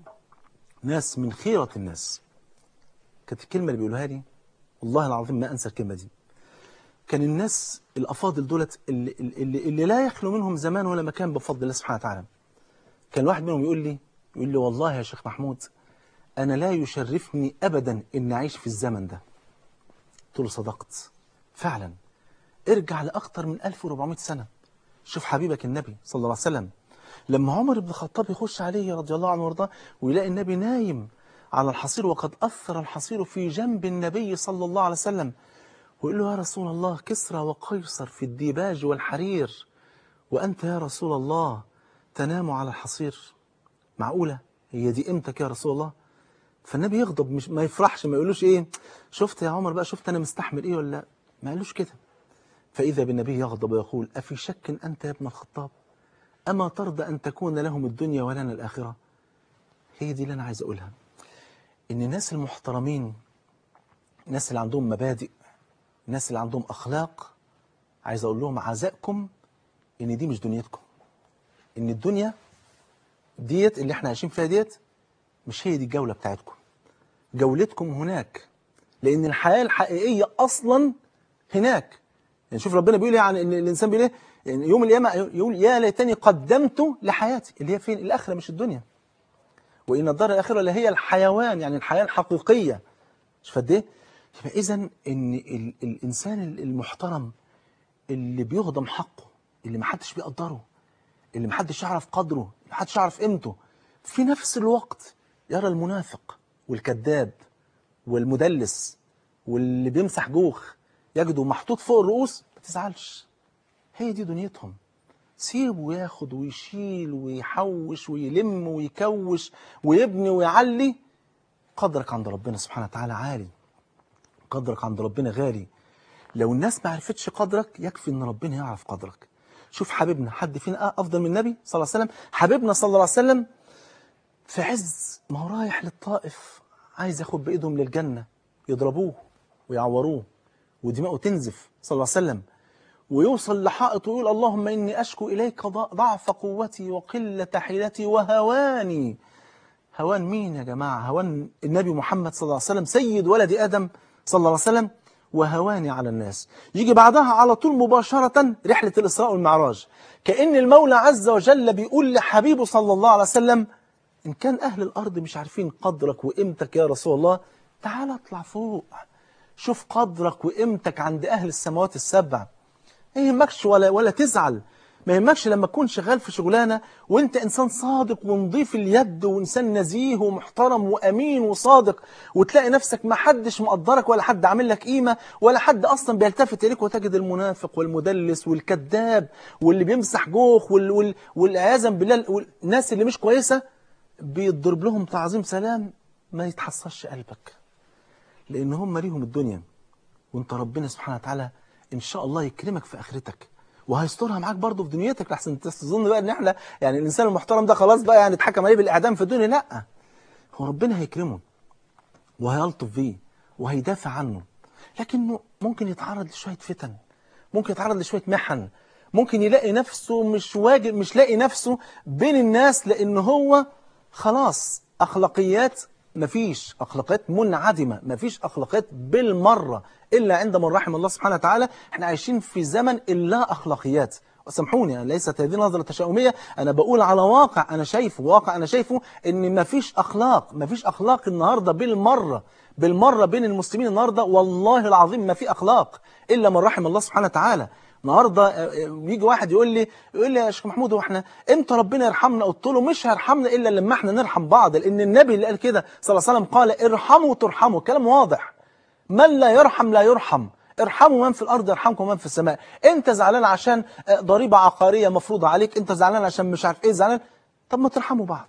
ناس من خيرة الناس كانت الكلمة اللي بيقولوها لي والله العظيم ما أنسى الكلمة دي كان الناس الافاضل دولت اللي, اللي, اللي لا يخلو منهم زمان ولا مكان بفضل الله سبحانه وتعالى كان واحد منهم يقول لي يقول لي والله يا شيخ محمود انا لا يشرفني ابدا ان اعيش في الزمن ده قلت له صدقت فعلا ارجع لاكثر من 1400 سنه شوف حبيبك النبي صلى الله عليه وسلم لما عمر بن الخطاب يخش عليه رضي الله عنه وارضاه ويلاقي النبي نايم على الحصير وقد اثر الحصير في جنب النبي صلى الله عليه وسلم ويقول له يا رسول الله كسرى وقيصر في الديباج والحرير وأنت يا رسول الله تنام على الحصير معقولة هي دي قيمتك يا رسول الله فالنبي يغضب مش ما يفرحش ما يقولوش ايه شفت يا عمر بقى شفت انا مستحمل ايه ولا لا ما قالوش كده فإذا بالنبي يغضب ويقول أفي شك أنت يا ابن الخطاب أما ترضى أن تكون لهم الدنيا ولنا الآخرة هي دي اللي أنا عايز أقولها إن الناس المحترمين الناس اللي عندهم مبادئ الناس اللي عندهم أخلاق عايز أقول لهم عزائكم إن دي مش دنيتكم إن الدنيا ديت اللي احنا عايشين فيها ديت مش هي دي الجولة بتاعتكم جولتكم هناك لأن الحياة الحقيقية أصلا هناك يعني شوف ربنا بيقول يعني إن الإنسان بيقول إيه يعني يوم القيامة يقول يا ليتني قدمت لحياتي اللي هي فين الآخرة مش الدنيا وإن الدار الآخرة اللي هي الحيوان يعني الحياة الحقيقية شوف قد إيه يبقى إذا إن ال الإنسان المحترم اللي بيهضم حقه اللي محدش بيقدره اللي محدش يعرف قدره اللي محدش يعرف قيمته في نفس الوقت يرى المنافق والكذاب والمدلس واللي بيمسح جوخ يجده محطوط فوق الرؤوس ما تزعلش هي دي دنيتهم سيبه ياخد ويشيل ويحوش ويلم ويكوش ويبني ويعلي قدرك عند ربنا سبحانه وتعالى عالي قدرك عند ربنا غالي لو الناس ما عرفتش قدرك يكفي ان ربنا يعرف قدرك شوف حبيبنا حد فينا افضل من النبي صلى الله عليه وسلم حبيبنا صلى الله عليه وسلم في عز ما هو رايح للطائف عايز ياخد بايدهم للجنه يضربوه ويعوروه ودماؤه تنزف صلى الله عليه وسلم ويوصل لحائط ويقول اللهم اني اشكو اليك ضعف قوتي وقله حيلتي وهواني هوان مين يا جماعه هوان النبي محمد صلى الله عليه وسلم سيد ولد ادم صلى الله عليه وسلم وهواني على الناس يجي بعدها على طول مباشرة رحلة الإسراء والمعراج كأن المولى عز وجل بيقول لحبيبه صلى الله عليه وسلم إن كان أهل الأرض مش عارفين قدرك وقيمتك يا رسول الله تعال اطلع فوق شوف قدرك وقيمتك عند أهل السماوات السبع ما يهمكش ولا ولا تزعل ما يهمكش لما تكون شغال في شغلانة وانت انسان صادق ونظيف اليد وانسان نزيه ومحترم وامين وصادق وتلاقي نفسك ما حدش مقدرك ولا حد عامل لك قيمة ولا حد اصلا بيلتفت اليك وتجد المنافق والمدلس والكذاب واللي بيمسح جوخ وال وال والعياذا بالله والناس اللي مش كويسة بيضرب لهم تعظيم سلام ما يتحصلش قلبك لان هم ليهم الدنيا وانت ربنا سبحانه وتعالى ان شاء الله يكرمك في اخرتك وهيسترها معاك برضه في دنيتك لحسن تظن بقى ان احنا يعني الانسان المحترم ده خلاص بقى يعني اتحكم عليه بالاعدام في الدنيا لا هو ربنا هيكرمه وهيلطف بيه وهيدافع عنه لكنه ممكن يتعرض لشويه فتن ممكن يتعرض لشويه محن ممكن يلاقي نفسه مش واجب مش لاقي نفسه بين الناس لان هو خلاص اخلاقيات مفيش اخلاقيات منعدمه مفيش اخلاقيات بالمره الا عند من رحم الله سبحانه وتعالى احنا عايشين في زمن اللا اخلاقيات وسامحوني أنا ليست هذه نظرة تشاؤمية أنا بقول على واقع أنا شايفه واقع أنا شايفه إن مفيش أخلاق مفيش أخلاق النهاردة بالمرة بالمرة بين المسلمين النهاردة والله العظيم ما في أخلاق إلا من رحم الله سبحانه وتعالى النهارده يجي واحد يقول لي يقول لي يا شيخ محمود هو احنا امتى ربنا يرحمنا قلت له مش هيرحمنا الا لما احنا نرحم بعض لان النبي اللي قال كده صلى الله عليه وسلم قال ارحموا ترحموا كلام واضح من لا يرحم لا يرحم ارحموا من في الارض يرحمكم من في السماء انت زعلان عشان ضريبه عقاريه مفروضه عليك انت زعلان عشان مش عارف ايه زعلان طب ما ترحموا بعض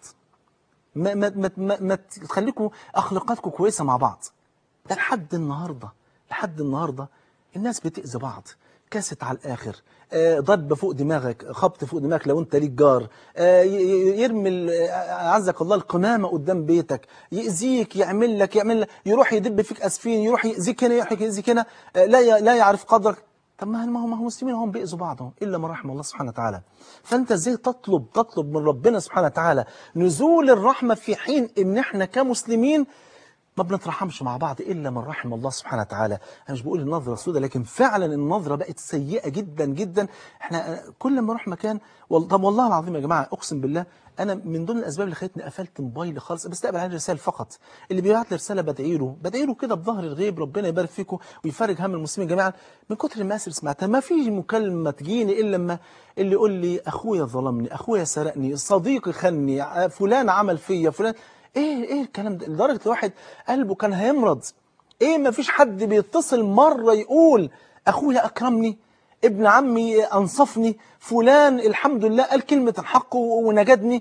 ما ما ما, ما, ما تخليكم اخلاقاتكم كويسه مع بعض ده لحد النهارده لحد النهارده الناس بتأذي بعض كاسة على الآخر آه ضرب فوق دماغك خبط فوق دماغك لو انت ليك جار آه يرمي عزك الله القمامة قدام بيتك يأذيك يعمل لك يعمل لك يروح يدب فيك أسفين يروح يأذيك هنا يروح يأذيك هنا آه لا لا يعرف قدرك طب ما ما هو ما هو مسلمين هم بيأذوا بعضهم إلا من رحم الله سبحانه وتعالى فأنت ازاي تطلب تطلب من ربنا سبحانه وتعالى نزول الرحمة في حين إن احنا كمسلمين ما بنترحمش مع بعض إلا من رحم الله سبحانه وتعالى أنا مش بقول النظرة سودة لكن فعلا النظرة بقت سيئة جدا جدا احنا كل ما نروح مكان وال... طب والله العظيم يا جماعة أقسم بالله أنا من ضمن الأسباب اللي خلتني قفلت موبايلي خالص بستقبل عليه رسائل فقط اللي بيبعت لي رسالة بدعي له بدعي له كده بظهر الغيب ربنا يبارك فيكم ويفرج هم المسلمين جميعا من كتر المآسي اللي سمعتها ما في مكالمة تجيني إلا لما اللي يقول لي أخويا ظلمني أخويا سرقني صديقي خني فلان عمل فيا فلان ايه ايه الكلام ده لدرجه الواحد قلبه كان هيمرض ايه ما فيش حد بيتصل مره يقول اخويا اكرمني ابن عمي انصفني فلان الحمد لله قال كلمه الحق ونجدني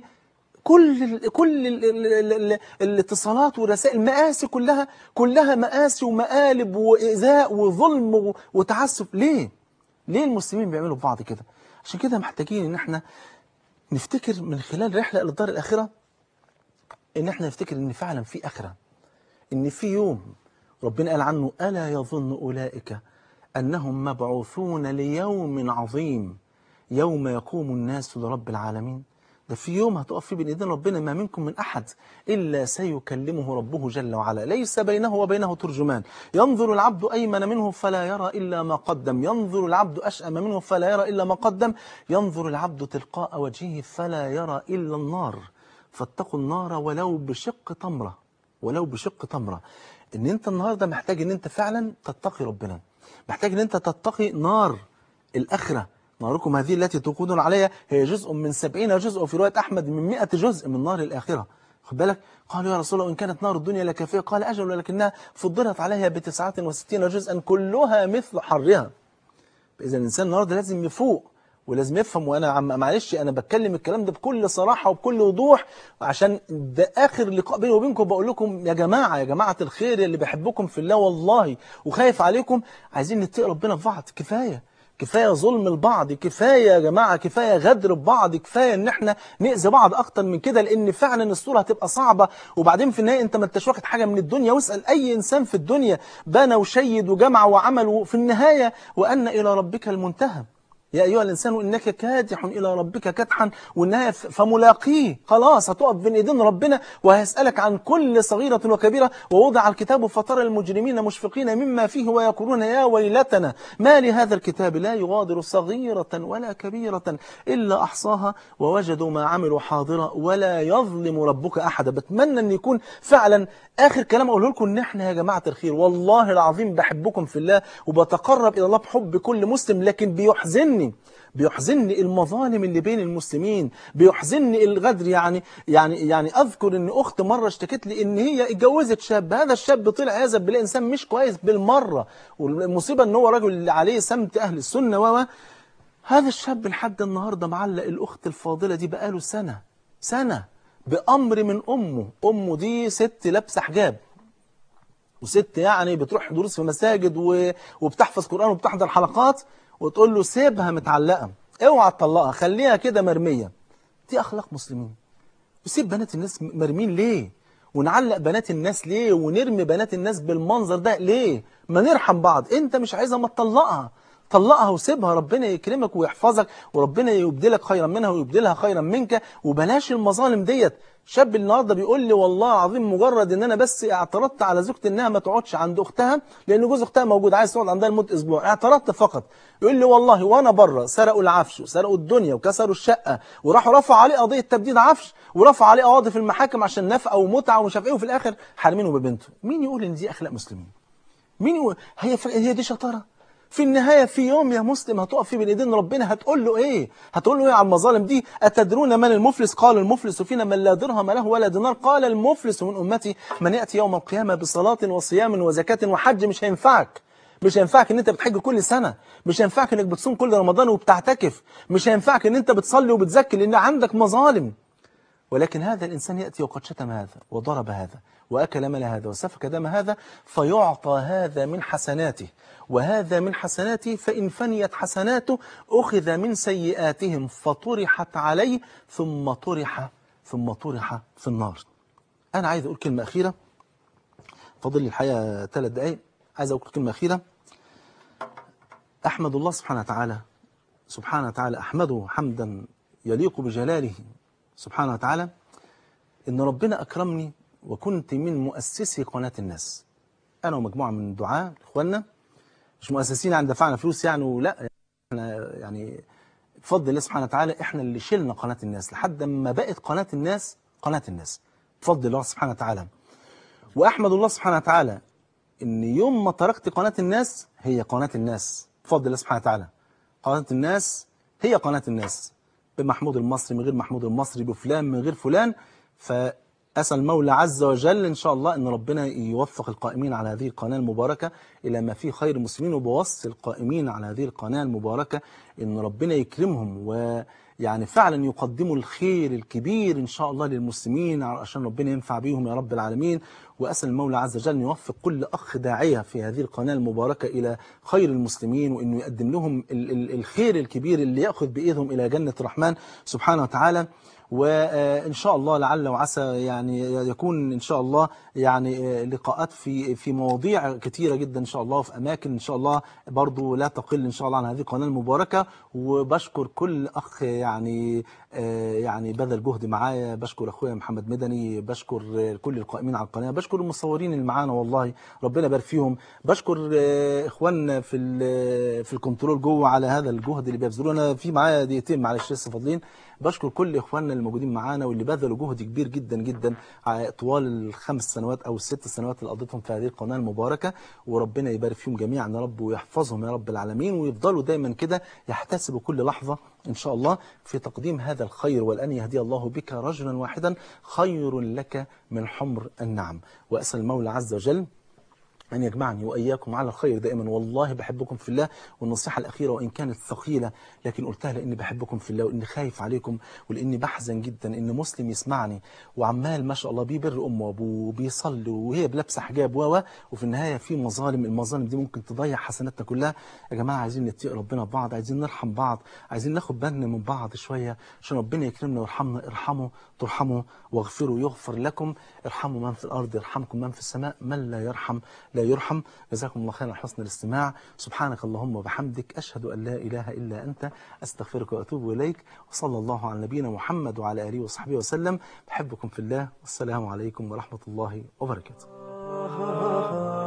كل ال كل ال ال ال الاتصالات والرسائل مآسي كلها كلها مآسي ومقالب وإيذاء وظلم وتعسف ليه؟ ليه المسلمين بيعملوا ببعض كده؟ عشان كده محتاجين ان احنا نفتكر من خلال رحله الى الدار الاخره ان احنا نفتكر ان فعلا في اخره ان في يوم ربنا قال عنه الا يظن اولئك انهم مبعوثون ليوم عظيم يوم يقوم الناس لرب العالمين ده في يوم هتقف فيه بين ايدين ربنا ما منكم من احد الا سيكلمه ربه جل وعلا ليس بينه وبينه ترجمان ينظر العبد ايمن منه فلا يرى الا ما قدم ينظر العبد اشأم منه فلا يرى الا ما قدم ينظر العبد تلقاء وجهه فلا يرى الا النار فاتقوا النار ولو بشق تمرة ولو بشق تمرة ان انت النهاردة محتاج ان انت فعلا تتقي ربنا محتاج ان انت تتقي نار الاخرة ناركم هذه التي توقدون عليها هي جزء من سبعين جزء في رواية أحمد من مئة جزء من نار الآخرة خد بالك قالوا يا رسول الله إن كانت نار الدنيا لكافية قال أجل ولكنها فضلت عليها بتسعة وستين جزءا كلها مثل حرها إذا الإنسان النهاردة لازم يفوق ولازم يفهم وانا عم معلش انا بتكلم الكلام ده بكل صراحه وبكل وضوح عشان ده اخر لقاء بيني وبينكم بقول لكم يا جماعه يا جماعه الخير اللي بحبكم في الله والله وخايف عليكم عايزين نتقي ربنا في بعض كفايه كفايه ظلم البعض كفايه يا جماعه كفايه غدر ببعض كفايه ان احنا ناذي بعض اكتر من كده لان فعلا الصوره هتبقى صعبه وبعدين في النهايه انت ما انتش واخد حاجه من الدنيا واسال اي انسان في الدنيا بنى وشيد وجمع وعمل وفي النهايه وان الى ربك المنتهى يا أيها الإنسان إنك كادح إلى ربك كدحا والنهاية ف- فملاقيه خلاص هتقف بين إيدين ربنا وهيسألك عن كل صغيرة وكبيرة ووضع الكتاب فترى المجرمين مشفقين مما فيه ويقولون يا ويلتنا ما لهذا الكتاب لا يغادر صغيرة ولا كبيرة إلا أحصاها ووجدوا ما عملوا حاضرا ولا يظلم ربك أحدا بتمنى أن يكون فعلا آخر كلام أقوله لكم إن إحنا يا جماعة الخير والله العظيم بحبكم في الله وبتقرب إلى الله بحب كل مسلم لكن بيحزنني بيحزنني المظالم اللي بين المسلمين بيحزنني الغدر يعني يعني يعني اذكر ان اخت مره اشتكت لي ان هي اتجوزت شاب هذا الشاب طلع عياذا بالله انسان مش كويس بالمره والمصيبه ان هو رجل عليه سمت اهل السنه و هذا الشاب لحد النهارده معلق الاخت الفاضله دي بقاله سنه سنه بامر من امه امه دي ست لابسه حجاب وست يعني بتروح دروس في مساجد و... وبتحفظ قرآن وبتحضر حلقات وتقول له سيبها متعلقة اوعى تطلقها خليها كده مرمية دي أخلاق مسلمين وسيب بنات الناس مرمين ليه ونعلق بنات الناس ليه ونرمي بنات الناس بالمنظر ده ليه ما نرحم بعض انت مش عايزها ما تطلقها طلقها وسيبها ربنا يكرمك ويحفظك وربنا يبدلك خيرا منها ويبدلها خيرا منك وبلاش المظالم ديت شاب النهارده بيقول لي والله العظيم مجرد ان انا بس اعترضت على زوجتي انها ما تقعدش عند اختها لان جوز اختها موجود عايز تقعد عندها لمده اسبوع اعترضت فقط يقول لي والله وانا بره سرقوا العفش وسرقوا الدنيا وكسروا الشقه وراحوا رفعوا عليه قضيه تبديد عفش ورفعوا عليه قواضي في المحاكم عشان نفقه ومتعه ومش عارف ايه وفي الاخر حارمينه ببنته مين يقول ان دي اخلاق مسلمين مين يقول هي ف... هي دي شطاره في النهاية في يوم يا مسلم هتقف في بين ايدين ربنا هتقول له ايه هتقول له ايه على المظالم دي اتدرون من المفلس قال المفلس فينا من لا درهم له ولا دينار قال المفلس من امتي من ياتي يوم القيامة بصلاة وصيام وزكاة وحج مش هينفعك مش هينفعك ان انت بتحج كل سنة مش هينفعك انك بتصوم كل رمضان وبتعتكف مش هينفعك ان انت بتصلي وبتزكي لان عندك مظالم ولكن هذا الإنسان يأتي وقد شتم هذا وضرب هذا وأكل مال هذا وسفك دم هذا فيعطى هذا من حسناته وهذا من حسناته فإن فنيت حسناته أخذ من سيئاتهم فطرحت عليه ثم طرح ثم طرح في النار أنا عايز أقول كلمة أخيرة فاضل لي الحقيقة ثلاث دقايق عايز أقول كلمة أخيرة أحمد الله سبحانه وتعالى سبحانه وتعالى أحمده حمدا يليق بجلاله سبحانه وتعالى إن ربنا أكرمني وكنت من مؤسسي قناة الناس أنا ومجموعة من دعاة إخواننا مش مؤسسين عن دفعنا فلوس يعني ولا احنا يعني بفضل الله سبحانه وتعالى احنا اللي شلنا قناة الناس لحد ما بقت قناة الناس قناة الناس بفضل الله سبحانه وتعالى وأحمد الله سبحانه وتعالى إن يوم ما تركت قناة الناس هي قناة الناس بفضل الله سبحانه وتعالى قناة الناس هي قناة الناس بمحمود المصري من غير محمود المصري بفلان من غير فلان فأسأل المولى عز وجل إن شاء الله أن ربنا يوفق القائمين على هذه القناة المباركة إلى ما فيه خير المسلمين وبوصي القائمين على هذه القناة المباركة أن ربنا يكرمهم ويعني فعلا يقدموا الخير الكبير إن شاء الله للمسلمين عشان ربنا ينفع بيهم يا رب العالمين وأسأل المولى عز وجل أن يوفق كل أخ داعية في هذه القناة المباركة إلى خير المسلمين وأنه يقدم لهم ال- ال- الخير الكبير اللي يأخذ بإيدهم إلى جنة الرحمن سبحانه وتعالى وإن شاء الله لعل وعسى يعني يكون إن شاء الله يعني لقاءات في في مواضيع كتيرة جدا إن شاء الله وفي أماكن إن شاء الله برضو لا تقل إن شاء الله عن هذه القناة المباركة وبشكر كل أخ يعني يعني بذل جهد معايا بشكر أخويا محمد مدني بشكر كل القائمين على القناة بشكر المصورين اللي معانا والله ربنا يبارك فيهم بشكر إخواننا في ال- في الكنترول جوه على هذا الجهد اللي بيبذلوه أنا في معايا دقيقتين معلش لسه فاضلين بشكر كل إخواننا الموجودين معانا واللي بذلوا جهد كبير جدا جدا على طوال الخمس سنوات أو الست سنوات اللي قضيتهم في هذه القناة المباركة وربنا يبارك فيهم جميعا يا رب ويحفظهم يا رب العالمين ويفضلوا دايما كده يحتسبوا كل لحظة إن شاء الله في تقديم هذا الخير والأن يهدي الله بك رجلا واحدا خير لك من حمر النعم وأسأل المولى عز وجل أن يجمعني وإياكم على الخير دائما والله بحبكم في الله والنصيحة الأخيرة وإن كانت ثقيلة لكن قلتها لأني بحبكم في الله وإني خايف عليكم ولأني بحزن جدا إن مسلم يسمعني وعمال ما شاء الله بيبر أمه وأبوه وبيصلي وهي بلابسة حجاب و وفي النهاية في مظالم المظالم دي ممكن تضيع حسناتنا كلها يا جماعة عايزين نتقي ربنا ببعض عايزين نرحم بعض عايزين ناخد بالنا من بعض شوية عشان ربنا يكرمنا ويرحمنا ارحموا ترحموا واغفروا يغفر لكم ارحموا من في الأرض يرحمكم من في السماء من لا يرحم لا يرحم جزاكم الله خيرا على حسن الاستماع سبحانك اللهم وبحمدك أشهد أن لا إله إلا أنت أستغفرك وأتوب إليك وصلى الله على نبينا محمد وعلى آله وصحبه وسلم بحبكم في الله والسلام عليكم ورحمة الله وبركاته